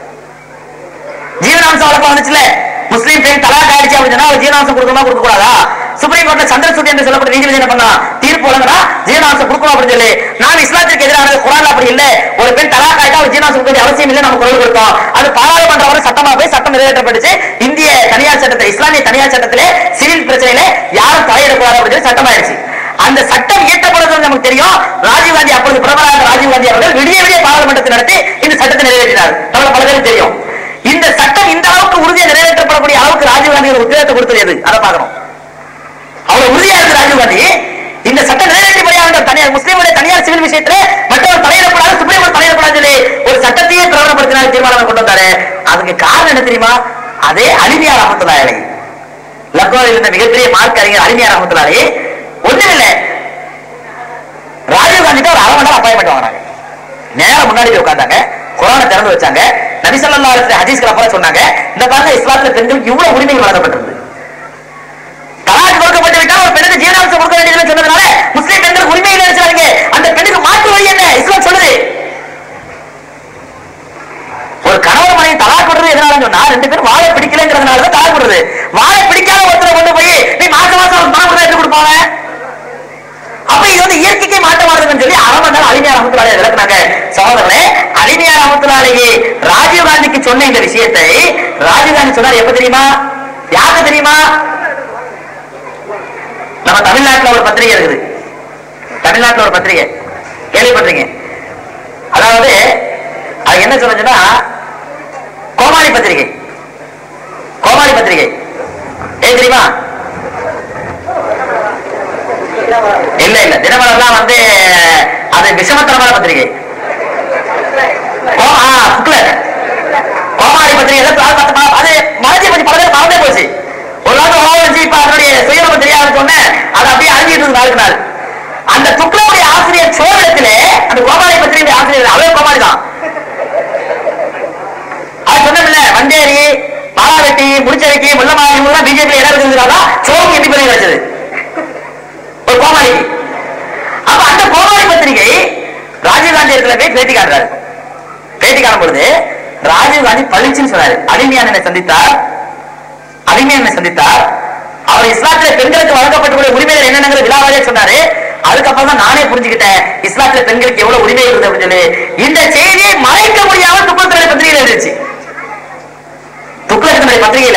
ஜீவனாம்சம் வழக்கம் வந்துச்சுல முஸ்லீம் பெண் தலாக் ஆயிடுச்சு அப்படின்னு சொன்னா அவ ஜீவனாம்சம் கொடுக்கணுமா கொடுக்க கூடாதா சுப்ரீம் கோர்ட்ல சந்திரசூட் என்று சொல்லப்பட்ட நீதிபதி என்ன பண்ணா தீர்ப்பு வழங்கினா ஜீவனாம்சம் கொடுக்கணும் அப்படின்னு சொல்லி நான் இஸ்லாத்திற்கு எதிரானது குரான் அப்படி இல்ல ஒரு பெண் தலாக் ஆயிட்டா அவர் ஜீவனாம்சம் கொடுக்க வேண்டிய அவசியம் இல்லை நம்ம குரல் கொடுத்தோம் அது பாராளுமன்ற வரை சட்டமா போய் சட்டம் நிறைவேற்றப்பட்டுச்சு இந்திய தனியார் சட்டத்தில் இஸ்லாமிய தனியார் சட்டத்திலே சிவில் பிரச்சனையில யாரும் தலையிடக்கூடாது அப்படின்னு சொல்லி சட்டமாயிருச்சு அந்த சட்டம் இயற்றப்படுறது நமக்கு தெரியும் ராஜீவ் காந்தி அப்பொழுது பிரதமராக ராஜீவ் காந்தி அவர்கள் விடிய விடிய பாராளுமன்றத்தை நடத்தி இந்த சட்டத்தை நிறைவேற்றினார் நம்மள பல பேருக்கு தெரியும் இந்த சட்டம் இந்த அளவுக்கு உறுதியை நிறைவேற்றப்படக்கூடிய அளவுக்கு ராஜீவ் காந்தி ஒரு உத்வேகத்தை கொடுத்தது எது அதை பார்க்கணும் அவ்வளவு உறுதியா இருக்கு ராஜீவ் காந்தி இந்த சட்டம் நிறைவேற்றப்படியா வேண்டும் தனியார் முஸ்லீமுடைய தனியார் சிவில் விஷயத்துல மற்றவர் தலையிடப்படாது சுப்ரீம் கோர்ட் தலையிடப்படாது சொல்லி ஒரு சட்டத்தையே பிரகடனப்படுத்தினார் தீர்மானம் கொண்டு வந்தாரு அதுக்கு காரணம் என்ன தெரியுமா அதே அலிமியா ரஹமத்துல்லாஹி லக்னோவில் இருந்த மிகப்பெரிய மார்க் அறிஞர் அலிமியா ரஹமத்துல்லாஹி ஒண்ணும் இல்ல ராஜீவ் காந்தி ஒரு அரை மணி நேரம் அப்பாயின்மெண்ட் வாங்கினாங்க நேரம் முன்னாடி போய் உட்கார்ந்தாங்க குரானை திறந்து வச்சாங்க நபி ஸல்லல்லாஹு அலைஹி வஸல்லம் ஹதீஸ்களை அப்புறம் சொன்னாங்க இந்த பாருங்க இஸ்லாத்துல பெண்களுக்கு இவ்வளவு உரிமைகள் வழங்கப்பட்டிருக்கு தலாக் கொடுக்கப்பட்டு விட்டால் ஒரு பெண்ணுக்கு ஜீவனாம்சம் கொடுக்க வேண்டியதுன்னு சொன்னதுனால முஸ்லீம் பெண்களுக்கு உரிமை இல்லை நினைச்சாங்க அந்த பெண்ணுக்கு மாற்று வழி என்ன இஸ்லாம் சொல்லுது ஒரு கணவர் மனைவி தலாக் விடுறது எதனால சொன்னா ரெண்டு பேரும் வாழை பிடிக்கலங்கிறதுனால தான் தலாக் விடுறது வாழை பிடிக்காத ஒருத்தரை கொண்டு போய் நீ மாசம் மாசம் ஒரு பணம் கொடுத்தா எப்படி கொடுப்பாங்க அப்ப இது வந்து இயற்கைக்கே மாற்றமானதுன்னு சொல்லி அரை மணி நேரம் அலினியா ரமத்துலாலே விளக்குனாங்க சகோதரனே அலினியா ரமத்துலாலேயே ராஜீவ் காந்திக்கு சொன்ன இந்த விஷயத்தை ராஜீவ் காந்தி சொன்னார் எப்ப தெரியுமா யாருக்கு தெரியுமா நம்ம தமிழ்நாட்டுல ஒரு பத்திரிகை இருக்குது தமிழ்நாட்டுல ஒரு பத்திரிகை கேள்விப்பட்டீங்க அதாவது அது என்ன சொல்லுச்சுன்னா கோமாளி பத்திரிகை கோமாளி பத்திரிகை ஏன் தெரியுமா இல்ல இல்ல தினமலர்லாம் வந்து அது விஷமத்தனமான பத்திரிகை கோ- ஆ, புக்லெட். கோமாளி பத்திரிகை எல்லாம் பா- பா- பா- அது மறந்தே போச்சு பல பேர் மறந்தே போச்சு ஒரு நாள் ஓவர் வச்சு இப்ப அதனுடைய சுயநல தெரியாத சொன்ன அது அப்படியே அழிஞ்சிட்டு இருக்கு நாளுக்கு நாள் அந்த துக்ளவுடைய ஆசிரியர் சோழத்திலே அந்த கோமாளி பத்திரிகை ஆசிரியர் அவரே கோமாளி தான் அது சொன்னதில்ல வந்தேரி பாலாவெட்டி முடிச்சரைக்கு முள்ளமாரி இவங்கெல்லாம் பிஜேபி இடம் இருந்ததுனால சோழி எம்பி பதவி கிடைச்சது ஒரு கோமாளி அப்ப அந்த கோமாளி பத்திரிகை ராஜீவ்காந்தி இடத்துல போய் பேட்டி காட்டுறாரு பேட்டி காணும் பொழுது ராஜீவ்காந்தி பளிச்சுன்னு சொன்னாரு அடிமையானனை சந்தித்தார் அடிமையானனை சந்தித்தார் அவர் இஸ்லாத்துல பெண்களுக்கு வழங்கப்பட்டுள்ள உரிமைகள் என்னென்னங்கிற விழாவாலே சொன்னாரு அதுக்கப்புறம் தான் நானே புரிஞ்சுக்கிட்டேன் இஸ்லாத்துல பெண்களுக்கு எவ்வளவு உரிமை இருக்குது அப்படின்னு சொல்லி இந்த செய்தியை மறைக்க முடியாம துப்புரத்துறை பத்திரிகையில இருந்துச்சு துப்புரத்துறை பத்திரிகையில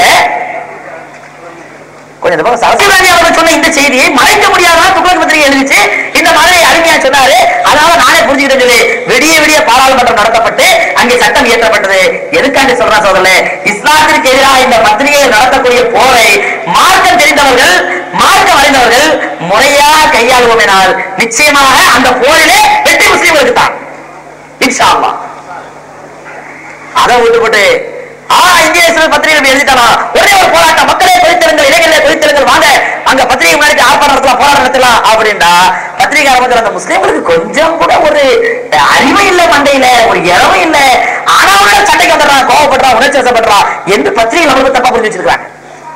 கொஞ்சம் இந்த பக்கம் சரசிவராஜி அவர்கள் சொன்ன இந்த செய்தியை மறைக்க முடியாத துக்ளக் பத்திரிகை எழுதிச்சு இந்த மாதிரி அருமையா சொன்னாரு அதனால நானே புரிஞ்சுக்கிட்டேன் சொல்லி விடிய விடிய பாராளுமன்றம் நடத்தப்பட்டு அங்கே சட்டம் இயற்றப்பட்டது எதுக்காண்டி சொல்றா சோதரே இஸ்லாத்திற்கு எதிராக இந்த பத்திரிகையில் நடத்தக்கூடிய போரை மார்க்கம் தெரிந்தவர்கள் மார்க்கம் அறிந்தவர்கள் முறையா கையாளுவோம் எனால் நிச்சயமாக அந்த போரிலே வெற்றி முஸ்லீம்களுக்கு தான் இன்ஷா அல்லாஹ் அதை விட்டுப்பட்டு ஆ இந்திய இஸ்ரேல் பத்திரிகை எழுதிட்டானா ஒரே ஒரு போராட்டம் மக்களே குறித்திருங்கள் இளைஞர்களே குறித்திருங்கள் வாங்க அங்க பத்திரிகை முன்னாடி ஆர்ப்பாட்டம் நடத்தலாம் போராட்டம் நடத்தலாம் அப்படின்னா பத்திரிகை ஆரம்பிக்கிற அந்த முஸ்லீம்களுக்கு கொஞ்சம் கூட ஒரு அறிவு இல்ல மண்டையில ஒரு இறவும் இல்ல ஆனா அவனோட சண்டைக்கு வந்துடுறான் கோவப்படுறான் உணர்ச்சி வசப்படுறான் என்று பத்திரிகை நம்மளுக்கு தப்பா புரிஞ்சு வச்சிருக்காங்க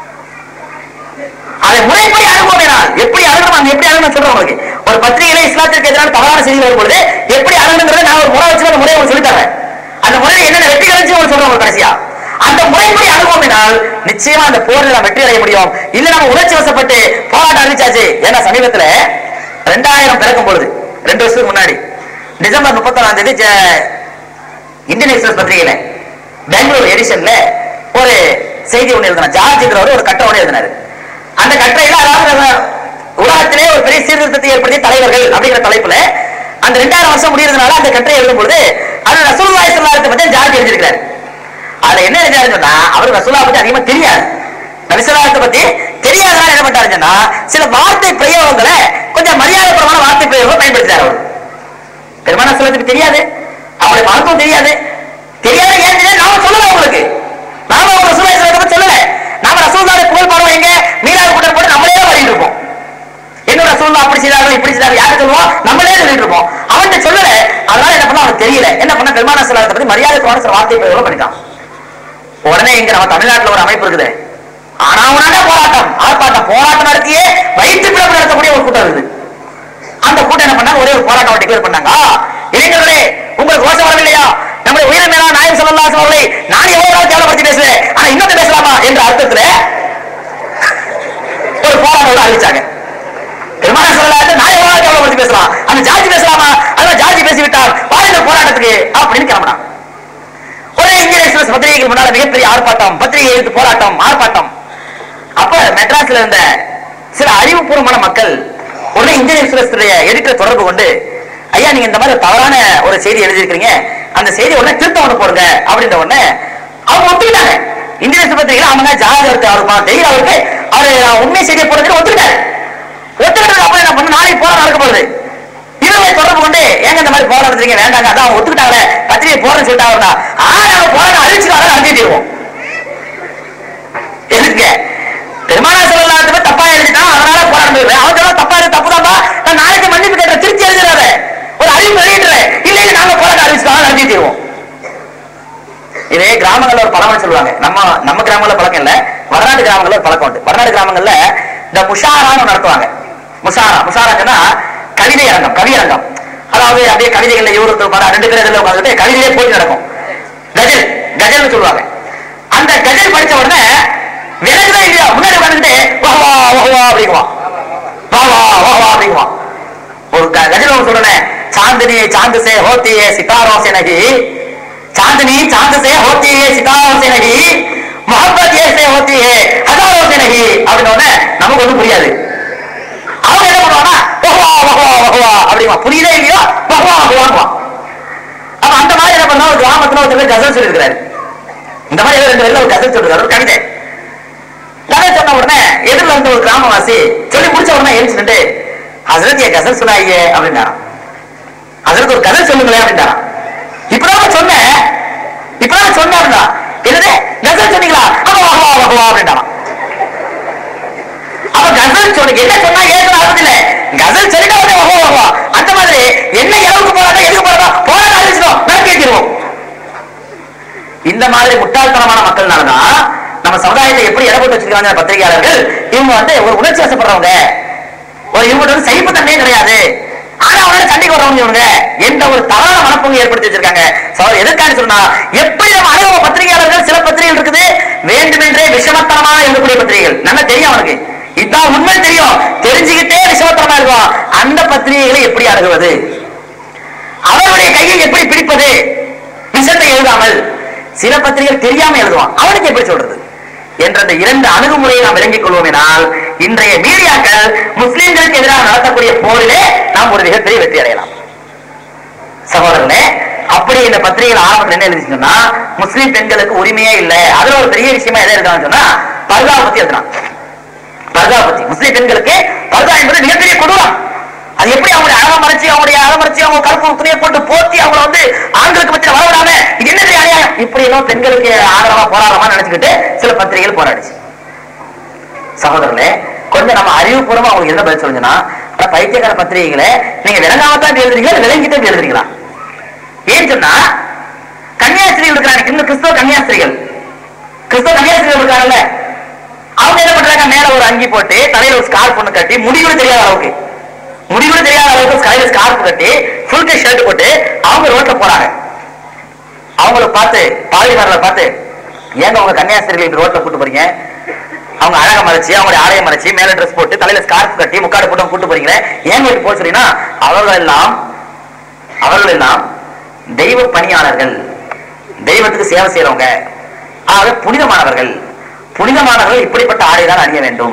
அதை முறைப்படி அணுகுவோம் எப்படி அணுகணும் அங்க எப்படி அணுகணும் சொல்றேன் உங்களுக்கு ஒரு பத்திரிகையில இஸ்லாத்திற்கு எதிரான தவறான செய்தி வரும் பொழுது எப்படி அணுகணுங்கிறத நான் ஒரு முறை வச்சு அந்த முறையை உங்களுக்கு சொல்லித் தரேன் அந்த முறையில் என்னென்ன வெற்றி கிடைச்சு உங்களுக்கு சொல்றேன் உங்களுக்கு கடைசியா அந்த முறைப்படி அணுகுவோம் என்றால் நிச்சயமா அந்த போரில் நாம் வெற்றி அடைய முடியும் இல்ல நம்ம உணர்ச்சி வசப்பட்டு போராட்டம் அறிவிச்சாச்சு ஏன்னா சமீபத்துல ரெண்டாயிரம் பிறக்கும் பொழுது ரெண்டு வருஷத்துக்கு முன்னாடி டிசம்பர் முப்பத்தொன்னாம் தேதி ஜ- இந்தியன் எக்ஸ்பிரஸ் பத்திரிகையில பெங்களூர் எடிஷன்ல ஒரு செய்தி ஒண்ணு எழுதினார் ஜார்ஜ்ங்கிறவர் ஒரு கட்டுரை ஒண்ணு எழுதினாரு அந்த கட்டுரையில அதாவது நம்ம உலகத்திலே ஒரு பெரிய சீர்திருத்தத்தை ஏற்படுத்திய தலைவர்கள் அப்படிங்கிற தலைப்புல அந்த ரெண்டாயிரம் வருஷம் முடியறதுனால அந்த கட்டுரை எழுதும் பொழுது அது ரசூலுல்லாஹி ஸல்லல்லாஹு அலைஹி பத்தி ஜார்ஜ் எழுதியிருக்காரு அதுல என்ன எழுதியாருன்னு சொன்னா அவர் ரசூலா பத்தி அதிகமா தெரியாது நபிசலாத்தை பத்தி தெரியாதனால என்ன பண்ணாருன்னு சொன்னா சில வார்த்தை பிரயோகங்களை கொஞ்சம் மரியாதைபரமான வார்த்தை பிரயோகம் பயன்படுத்தினார் அவர் பெருமான சொல்லத்துக்கு தெரியாது அவருடைய மகத்துவம் தெரியாது தெரியாத ஏன் தெரியாது நாம சொல்லல உங்களுக்கு நாம ஒரு ரசூலா இஸ்லாத்தை பத்தி சொல்லல நாம ரசூலுல்லாஹி புகழ் பாடுவோம் எங்க மீனாது கூட்டம் போட்டு நம்மளே தான் பாடிட்டு இருப்போம் என்ன ரசூலுல்லாஹ் அப்படி செய்தார்கள் இப்படி செய்தார்கள் யாருக்கு சொல்லுவோம் நம்மளே சொல்லிட்டு இருப்போம் அவன்கிட்ட சொல்லல அதனால என்ன பண்ண அவனுக்கு தெரியல என்ன பண்ண பெருமான சொல்லாத பத்தி மரியாதைக்குமான சில வார்த்தை பிரயோகம் பண்ணிட்டான் உடனே இங்க நம்ம தமிழ்நாட்டுல ஒரு அமைப்பு இருக்குது ஆனா உடனே போராட்டம் ஆர்ப்பாட்டம் போராட்டம் நடத்தியே வயிற்று பிளப்பு நடத்தக்கூடிய ஒரு கூட்டம் இருக்குது அந்த கூட்டம் என்ன பண்ணாங்க ஒரே ஒரு போராட்டம் டிக்ளேர் பண்ணாங்க இளைஞர்களே உங்களுக்கு ரோஷம் வரவில்லையா நம்முடைய உயிரை மேலா நாயம் சொல்லலாம் அவர்களை நான் எவ்வளவு நாள் கேவலப்படுத்தி பேசுறேன் ஆனா இன்னொரு பேசலாமா என்ற அர்த்தத்துல ஒரு போராட்டம் அறிவிச்சாங்க பெருமான சொல்லலாத்து நான் எவ்வளவு நாள் கேவலப்படுத்தி பேசலாம் அந்த ஜார்ஜி பேசலாமா அதான் ஜார்ஜி பேசிவிட்டால் பாருங்க போராட்டத்துக்கு அப்படின்னு கிளம்பினான் ஒரே இந்தியன் எக்ஸ்பிரஸ் பத்திரிகைக்கு முன்னால மிகப்பெரிய ஆர்ப்பாட்டம் பத்திரிகை எழுத்து போராட்டம் ஆர்ப்பாட்டம் அப்ப மெட்ராஸ்ல இருந்த சில அறிவுபூர்வமான மக்கள் உடனே இந்தியன் எக்ஸ்பிரஸ் எடிட்டர் தொடர்பு கொண்டு ஐயா நீங்க இந்த மாதிரி ஒரு தவறான ஒரு செய்தி எழுதியிருக்கீங்க அந்த செய்தி உடனே திருத்த ஒண்ணு போடுங்க அப்படின்ற உடனே அவங்க ஒத்துக்கிட்டாங்க இந்தியன் எக்ஸ்பிரஸ் பத்திரிகையில அவங்க ஜாதி அவருக்கு அவருமா தெரியல அவருக்கு அவரு நான் உண்மை செய்தியை போடுறது ஒத்துக்கிட்டாரு ஒத்துக்கிட்டதுக்கு அப்புறம் என்ன பண்ண நாளைக்கு போராட்டம் நடக்க போகுது இவங்களை தொடர்பு கொண்டு ஏங்க இந்த மாதிரி போராட்டம் நடத்துறீங்க வேண்டாங்க அதான் அவங்க ஒத்துக்கிட்டாங்களே பத்திரிகை போறேன்னு சொல்லிட்டாங்கன்னா ஆ நாங்க போராட்டம் அழிச்சுக்காக நடத்திடுவோம் எதுக்கு பெருமானா சொல்லலாத்துக்கு தப்பா எழுதிட்டான் அதனால போராட்டம் போயிடுறேன் அவன் சொல்ல தப்பா எழுதி தப்புதான்பா நான் நாளைக்கு மன்னிப்பு கேட்ட திருச்சி எழுதுறாரு ஒரு அறிவு வெளியிடுறேன் இல்லை இல்லை நாங்க போராட்டம் அறிவிச்சுக்காக நடத்தி தருவோம் இதே கிராமங்கள்ல ஒரு பழமொழி சொல்லுவாங்க நம்ம நம்ம கிராமங்கள்ல பழக்கம் இல்ல வடநாட்டு கிராமங்கள்ல ஒரு பழக்கம் உண்டு வடநாட்டு கிராமங்கள்ல இந்த முஷாரான்னு ஒண்ணு நடத்துவாங்க முஷாரா முஷாராங்கன்னா கவிதை அரங்கம் கவி அரங்கம் அதாவது அப்படியே கவிதைகள்ல இவரு ஒருத்தர் ரெண்டு பேர் இதுல உட்காந்துட்டு கவிதையே போட்டி நடக்கும் கஜல் கஜல்னு சொல்லுவாங்க அந்த கஜல் படிச்ச உடனே விலகுதான் இல்லையா முன்னாடி உட்காந்துட்டு வா வா வா வா அப்படிங்குவான் வா வா வா வா அப்படிங்குவான் ஒரு க- கஜல் ஒன்று சொல்றேன் चांदनी चांद से होती है सितारों से नहीं चांदनी चांद से होती है सितारों से नहीं मोहब्बत ऐसे होती है हजारों से नहीं அப்படின்னு உடனே நமக்கு ஒன்றும் புரியாது அவங்க என்ன பண்ணுவாங்கன்னா வஹ்வா வஹ்வா வஹ்வா அப்படிமா புரியுதே இல்லையோ வஹ்வா வஹ்வாங்குவான் அப்ப அந்த மாதிரி என்ன பண்ணா ஒரு கிராமத்துல ஒருத்தர் கசல் சொல்லியிருக்கிறாரு இந்த மாதிரி ஏதோ ரெண்டு பேர்ல ஒரு கசல் சொல்லிருக்காரு ஒரு கவிதை கதை சொன்ன உடனே எதிரில் வந்து ஒரு கிராமவாசி சொல்லி முடிச்ச உடனே எழுந்துட்டு ஹசரத் ஏ கசல் சுனாயே அப்படின்னாராம் ஹசரத் ஒரு கதை சொல்லுங்களேன் அப்படின்னாராம் இப்பதான் சொன்னேன் இப்பதான் சொன்னேன் அப்படின்னா என்னது கசல் சொன்னீங்களா அப்ப வா வா வா அப்படின்னாராம் அப்ப கசல் சொன்ன என்ன சொன்னா ஏற்கனவே அர்த்தம் இல்ல கசல் சொல்லிட்டா உடனே வா வா வா அந்த மாதிரி என்ன எவ்வளவுக்கு போறாங்க எதுக்கு போறாங்க போறா ஆரம்பிச்சிடும் நடத்தி வச்சிருவோம் இந்த மாதிரி முட்டாள்தனமான மக்கள்னாலதான் நம்ம சமுதாயத்தை எப்படி இட போட்டு வச்சிருக்காங்க பத்திரிகையாளர்கள் இவங்க வந்து ஒரு உணர்ச்சி வசப்படுறவங்க ஒரு இவங்க வந்து சகிப்புத்தன்மையே கிடையாது ஆனா அவனால சண்டைக்கு வர்றவங்க இவங்க என்ற ஒரு தவறான மனப்போங்க ஏற்படுத்தி வச்சிருக்காங்க சோ எதற்காக சொன்னா எப்படி நம்ம அனுபவ பத்திரிகையாளர்கள் சில பத்திரிகைகள் இருக்குது வேண்டுமென்றே விஷமத்தனமாக இருக்கக்கூடிய பத்திரிகைகள் நல்லா தெரியும் அவனுக்கு இதான் உண்மை தெரியும் தெரிஞ்சுக்கிட்டே விஷமத்தனமா இருக்கும் அந்த பத்திரிகைகளை எப்படி அணுகுவது அவருடைய கையை எப்படி பிடிப்பது விஷத்தை எழுதாமல் சில பத்திரிகைகள் தெரியாம எழுதுவான் அவனுக்கு எப்படி சொல்றது என்ற அந்த இரண்டு அணுகுமுறையை நாம் விளங்கிக் கொள்வோம் என்றால் இன்றைய மீடியாக்கள் முஸ்லிம்களுக்கு எதிராக நடத்தக்கூடிய போரிலே நாம் ஒரு மிகப்பெரிய வெற்றி அடையலாம் சகோதரர்களே அப்படி இந்த பத்திரிகைகள் ஆரம்பத்தில் என்ன எழுதிச்சுன்னா முஸ்லிம் பெண்களுக்கு உரிமையே இல்லை அதுல ஒரு பெரிய விஷயமா எதை எழுதான்னு சொன்னா பர்தா பத்தி எழுதுனான் பர்தா பத்தி முஸ்லிம் பெண்களுக்கு பர்தா என்பது மிகப்பெரிய கொடூரம் அது எப்படி அவங்களுடைய அழகா மறைச்சு அவங்களுடைய அழ மறைச்சு அவங்க கருப்பு துணியை போட்டு போத்தி அவங்கள வந்து ஆண்களுக்கு பற்றி வரவிடாம இது என்ன பெரிய அநியாயம் இப்படி எல்லாம் பெண்களுக்கு ஆதரவா போராடமா நினைச்சுக்கிட்டு சில பத்திரிகைகள் போராடிச்சு சகோதரர்களே கொஞ்சம் நம்ம அறிவுபூர்வமா அவங்களுக்கு என்ன பதில் சொல்லுங்கன்னா அட பைத்தியக்கார பத்திரிகைகளை நீங்க விளங்காமத்தான் இப்படி எழுதுறீங்களா இல்ல விளங்கிட்டு இப்படி எழுதுறீங்களா ஏன்னு சொன்னா கன்னியாஸ்திரிகள் இருக்கிறாங்க இன்னும் கிறிஸ்தவ கன்னியாஸ்திரிகள் கிறிஸ்தவ கன்னியாஸ்திரிகள் இருக்காங்கல்ல அவங்க என்ன பண்றாங்க மேல ஒரு அங்கி போட்டு தலையில ஒரு ஸ்கார்ப் ஒண்ணு கட்டி முடி கூட தெரியாத அளவுக்கு முடி கூட தெரியாத அளவுக்கு தலையில ஸ்கார்ப் கட்டி ஃபுல் கை ஷர்ட் போட்டு அவங்க ரோட்ல போறாங்க அவங்கள பார்த்து பாலிமார்ல பார்த்து ஏங்க உங்க கன்னியாஸ்திரிகள் இப்படி ரோட்ல கூட்டு போறீங்க அவங்க அழகா மறைச்சு அவங்களுடைய ஆடையை மறைச்சு மேல ட்ரெஸ் போட்டு தலையில ஸ்கார்ப் கட்டி முக்காடு போட்டு அவங்க கூட்டு போறீங்களே ஏங்க இப்படி போக சொல்றீங்கன்னா அவர்கள் எல்லாம் அவர்கள் எல்லாம் தெய்வ பணியாளர்கள் தெய்வத்துக்கு சேவை செய்யறவங்க ஆக புனிதமானவர்கள் புனிதமானவர்கள் இப்படிப்பட்ட ஆடை தான் அணிய வேண்டும்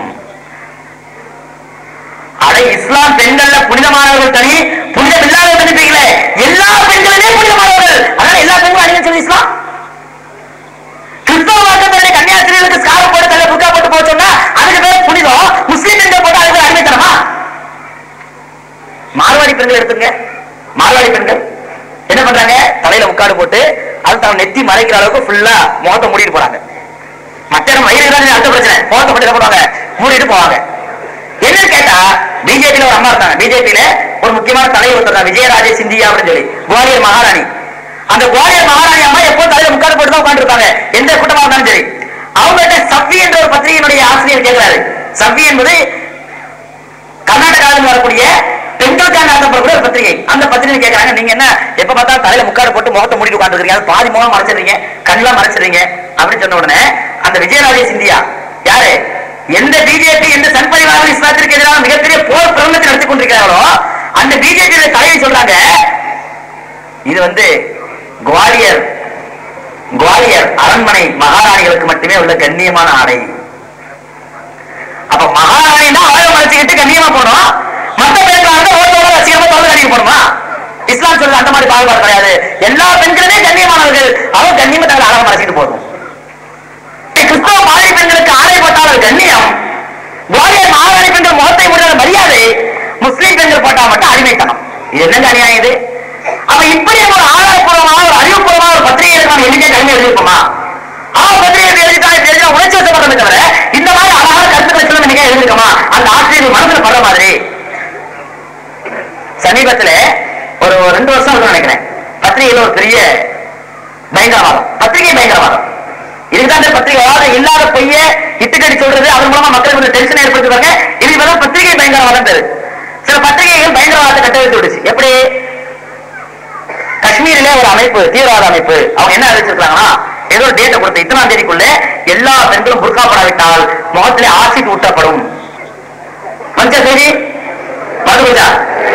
அடை இஸ்லாம் பெண்கள்ல புனிதமானவர்கள் தனி புனிதம் இல்லாத தனிப்பீங்களே எல்லா பெண்களுமே புனிதமானவர்கள் அதனால எல்லா பெண்களும் அணிய சொல்லி இஸ்லாம் கிறிஸ்தவ மார்க்கத்தினுடைய கன்னியாஸ்திரிகளுக்கு ஸ்கார்ப் போட்டு தலை புக்கா போட்டு போக சொன்னா அதுக்கு பேர் புனிதம் முஸ்லீம் பெண்கள் போட்டு அதுக்கு பேர் அடிமைத்தனமா மார்வாடி பெண்கள் எடுத்துங்க மார்வாடி பெண்கள் என்ன பண்றாங்க தலையில முக்காடு போட்டு அது தன் நெத்தி மறைக்கிற அளவுக்கு ஃபுல்லா முகத்தை மூடிட்டு போறாங்க மற்ற இடம் வயிறு தான் அடுத்த பிரச்சனை முகத்தை மட்டும் என்ன பண்ணுவாங்க மூடிட்டு போவாங்க என்னன்னு கேட்டா பிஜேபியில ஒரு அம்மா இருக்காங்க பிஜேபியில ஒரு முக்கியமான தலைவர் ஒருத்தர் விஜயராஜே சிந்தியா அப்படின்னு சொல்லி குவாலியர் மகாராணி அந்த குவாலியர் மகாராணி அம்மா எப்போ தலையில முக்காடு போட்டு தான் உட்காந்துருப்பாங்க எந்த கூட்டமா இருந்தாலும் சரி அவங்ககிட்ட சவ்வி என்ற ஒரு பத்திரிகையினுடைய ஆசிரியர் கேட்கிறாரு சவ்வி என்பது கர்நாடகாவில் வரக்கூடிய பெண்களுக்காக நடத்தப்படக்கூடிய ஒரு பத்திரிகை அந்த பத்திரிகை கேட்கறாங்க நீங்க என்ன எப்ப பார்த்தாலும் தலையில முக்காடு போட்டு முகத்தை மூடிட்டு உட்காந்துருக்கீங்க அது பாதி முகம் மறைச்சிடுறீங்க கண்ணெல்லாம் மறைச்சிடுறீங்க அப்படின்னு சொன்ன உடனே அந்த விஜயராஜே சிந்தியா யாரு எந்த பிஜேபி எந்த சன் பரிவார இஸ்லாத்திற்கு எதிராக மிகப்பெரிய போர் பிரபலத்தை நடத்தி கொண்டிருக்கிறார்களோ அந்த பிஜேபி தலைவி சொல்றாங்க இது வந்து குவாலியர் குவாலியர் அரண்மனை மகாராணிகளுக்கு மட்டுமே உள்ள கண்ணியமான ஆடை அப்ப மகாராணினா ஆழ மறைச்சுக்கிட்டு கண்ணியமா போனோம் மத்த பெண்களாக இருந்தா ஓட்டோட ரசிகமா தொடர்ந்து கணிக்க போணுமா இஸ்லாம் சொல்றது அந்த மாதிரி பாகுபாடு கிடையாது எல்லா பெண்களுமே கண்ணியமானவர்கள் அவங்க கண்ணியமா தங்களை அழகா மறைச்சிட்டு போதும் கிறிஸ்தவ மாலை பெண்களுக்கு ஆடை போட்டால் அது கண்ணியம் குவாலியர் மகாராணி பெண்கள் முகத்தை முடியாத மரியாதை முஸ்லீம் பெண்கள் போட்டா மட்டும் அடிமைத்தனம் இது என்னங்க அநியாயம் இது அப்ப இப்படி ஒரு ஆதாரப்பூர்வமான ஒரு அறிவுபூர்வமான ஒரு பத்திரிகை நம்ம என்னைக்கே கல்வி எழுதிருப்போமா ஆ பத்திரிகை எழுதிட்டா இப்படி எழுதினா உணர்ச்சி வசப்படுறமே தவிர இந்த மாதிரி அழகான கருத்துக்களை சொல்ல என்னைக்கே எழுதிருக்கோமா அந்த ஆசிரியர் மனசுல படுற மாதிரி சமீபத்துல ஒரு ரெண்டு வருஷம் இருக்கும்னு நினைக்கிறேன் பத்திரிகையில ஒரு பெரிய பயங்கரவாதம் பத்திரிகை பயங்கரவாதம் அடிக்கடி சொல்றது அதன் மூலமா மக்களுக்கு கொஞ்சம் டென்ஷன் ஏற்படுத்துவாங்க இது இப்பதான் பத்திரிகை பயங்கரவாதம் பேரு சில பத்திரிகைகள் பயங்கரவாதத்தை கட்டவிழ்த்து விடுச்சு எப்படி காஷ்மீரிலே ஒரு அமைப்பு தீவிரவாத அமைப்பு அவங்க என்ன அறிவிச்சிருக்காங்கன்னா ஏதோ ஒரு டேட்டை கொடுத்த இத்தனாம் தேதிக்குள்ள எல்லா பெண்களும் புர்கா போடாவிட்டால் முகத்திலே ஆசிட் ஊட்டப்படும் மஞ்ச செய்தி மதுபுஜா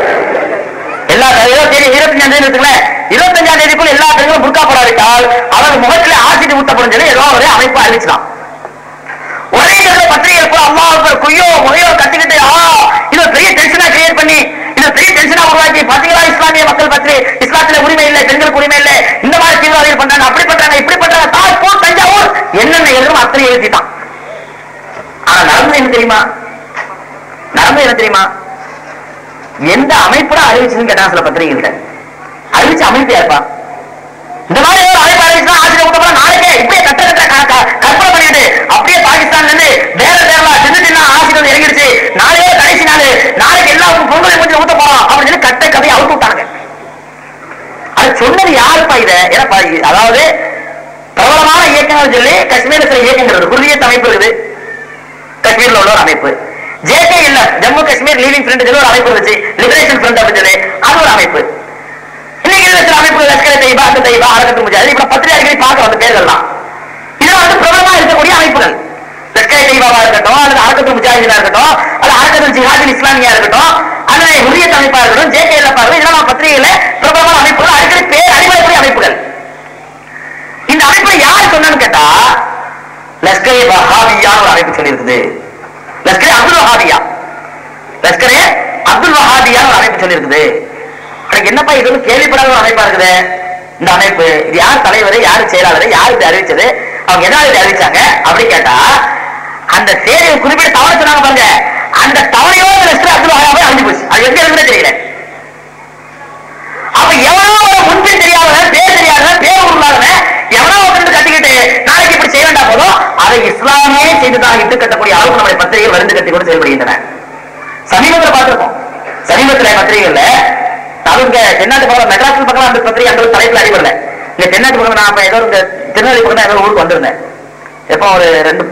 எல்லா ஏதோ தேதி இருபத்தஞ்சாம் தேதி இருக்குல்ல இருபத்தஞ்சாம் தேதிக்குள்ள எல்லா பெண்களும் புர்கா போடாவிட்டால் அவர் முகத்திலே ஆசிட் ஊட்டப்படும் சொல்லி ஏதோ ஒரு அமைப்பு அறிவிச்சுதான் ஒரே இடத்துல பத்திரிகை கூட அம்மா குய்யோ முறையோ கத்திக்கிட்டு ஆ இது ஒரு பெரிய டென்ஷனா கிரியேட் பண்ணி இது ஒரு பெரிய டென்ஷனா உருவாக்கி பாத்தீங்களா இஸ்லாமிய மக்கள் பற்றி இஸ்லாத்துல உரிமை இல்லை பெண்களுக்கு உரிமை இல்லை இந்த மாதிரி தீவிரவாதிகள் பண்றாங்க அப்படி பண்றாங்க இப்படி பண்றாங்க தாஜ்பூர் தஞ்சாவூர் என்னென்ன எழுதும் அத்தனை எழுதிட்டான் ஆனா நடந்தது என்ன தெரியுமா நடந்தது என்ன தெரியுமா எந்த அமைப்புல அறிவிச்சுன்னு கேட்டாங்க சில பத்திரிகைகிட்ட அறிவிச்ச அமைப்பு யாருப்பா இந்த மாதிரி ஒரு அமைப்பு அறிவிச்சுனா ஆசிரியர் விட்ட போல நாளைக்கே இப்படியே கட்ட கட்ட க- க- கற்பனை பண்ணிட்டு அப்படியே பாகிஸ்தான்ல இருந்து வேற வேறலா சின்ன சின்ன ஆசிரியர் இறங்கிடுச்சு நாளையே கடைசி நாள் நாளைக்கு எல்லாருக்கும் பொங்கலை கொஞ்சம் ஊத்த போறோம் அப்படின்னு சொல்லி கட்ட கதையை அவுத்து விட்டாங்க அது சொன்னது யாருப்பா இத ஏன்னா இது- அதாவது பிரபலமான இயக்கங்கள் சொல்லி காஷ்மீர்ல சில இயக்கங்கள் இருக்கு குர்தியத் அமைப்பு இருக்குது காஷ்மீர்ல உள்ள ஒரு அமைப்பு ஜேகே இல்ல ஜம்மு காஷ்மீர் லீவிங் ஃப்ரண்ட் சொல்லி ஒரு அமைப்பு இருந்துச்சு லிபரேஷன் ஃப்ரண்ட் அப்படின்னு சொல்லி அது ஒரு அமைப்பு இன்னைக்கு இருக்கிற சில அமைப்புகள் லஷ்கர் தைபா அந்த தைபா அரக்கத்து முஜாஹித் இப்ப பத்திரிகை அடிக்கடி பார்க்க அந்த பேர்கள்லாம் இதெல்லாம் வந்து பிரபலமா இருக்கக்கூடிய அமைப்புகள் லஷ்கர் தைபாவா இருக்கட்டும் அல்லது அரக்கத்து முஜாஹிதா இருக்கட்டும் அல்லது அரக்கத்து ஜிஹாதில் இஸ்லாமியா இருக்கட்டும் அல்லது ஹுரியத் அமைப்பா இருக்கட்டும் ஜேகே இல்ல பாருங்க இதெல்லாம் பத்திரிகையில பிரபலமான அமைப்புகள் அடிக்கடி பேர் அடிபடக்கூடிய அமைப்புகள் இந்த அமைப்புல யார் சொன்னான்னு கேட்டா லஷ்கரே வஹாபியான்னு ஒரு அமைப்பு சொல்லியிருக்குது லஷ்கரே அப்துல் வஹாபியா லஷ்கரே அப்துல் வஹாபியான்னு ஒரு அமைப்பு சொல்லியிருக்குது எனக்கு என்னப்பா இது வந்து கேள்விப்படாத ஒரு அமைப்பா இருக்குது இந்த அமைப்பு இது யார் தலைவர் யார் செயலாளர் யார் இது அறிவிச்சது அவங்க என்ன இது அறிவிச்சாங்க அப்படி கேட்டா அந்த செய்தியை குறிப்பிட்ட தவறு சொன்னாங்க பாருங்க அந்த தவறையோட லஷ்கர் அப்துல் வஹாபே அழிஞ்சு போச்சு அது எங்க இருக்குன்னு தெரியல அப்ப எவனோ ஒரு முன்பின் தெரியாதவன் பேர் தெரியாதவன் பேர் உருளாதவன் எவனோ ஒருத்தர் கட்டிக்கிட்டு நாளைக்கு இப்படி செய்ய வேண்டாம் போதும் அதை இஸ்லாமே செய்துதான் இட்டு கட்டக்கூடிய அளவுக்கு நம்முடைய பத்திரிகைகள் வருந்து கட்டி கொண்டு செயல்படுகின்றன சமீபத்தில் பார்த்திருக்கோம் சமீபத்தில் பத்திரிகைகள்ல அது இங்க தென்னாட்டு பக்கம் மெட்ராஸ் பக்கம் அந்த பத்திரிகை அந்த ஒரு தலைப்புல அடிபடல இங்க தென்னாட்டு பக்கம் நான் அப்ப ஏதோ இந்த திருநெல்வேலி பக்கம் தான் ஏதோ ஊருக்கு வந்திருந்தேன் எப்போ ஒரு ரெண்டு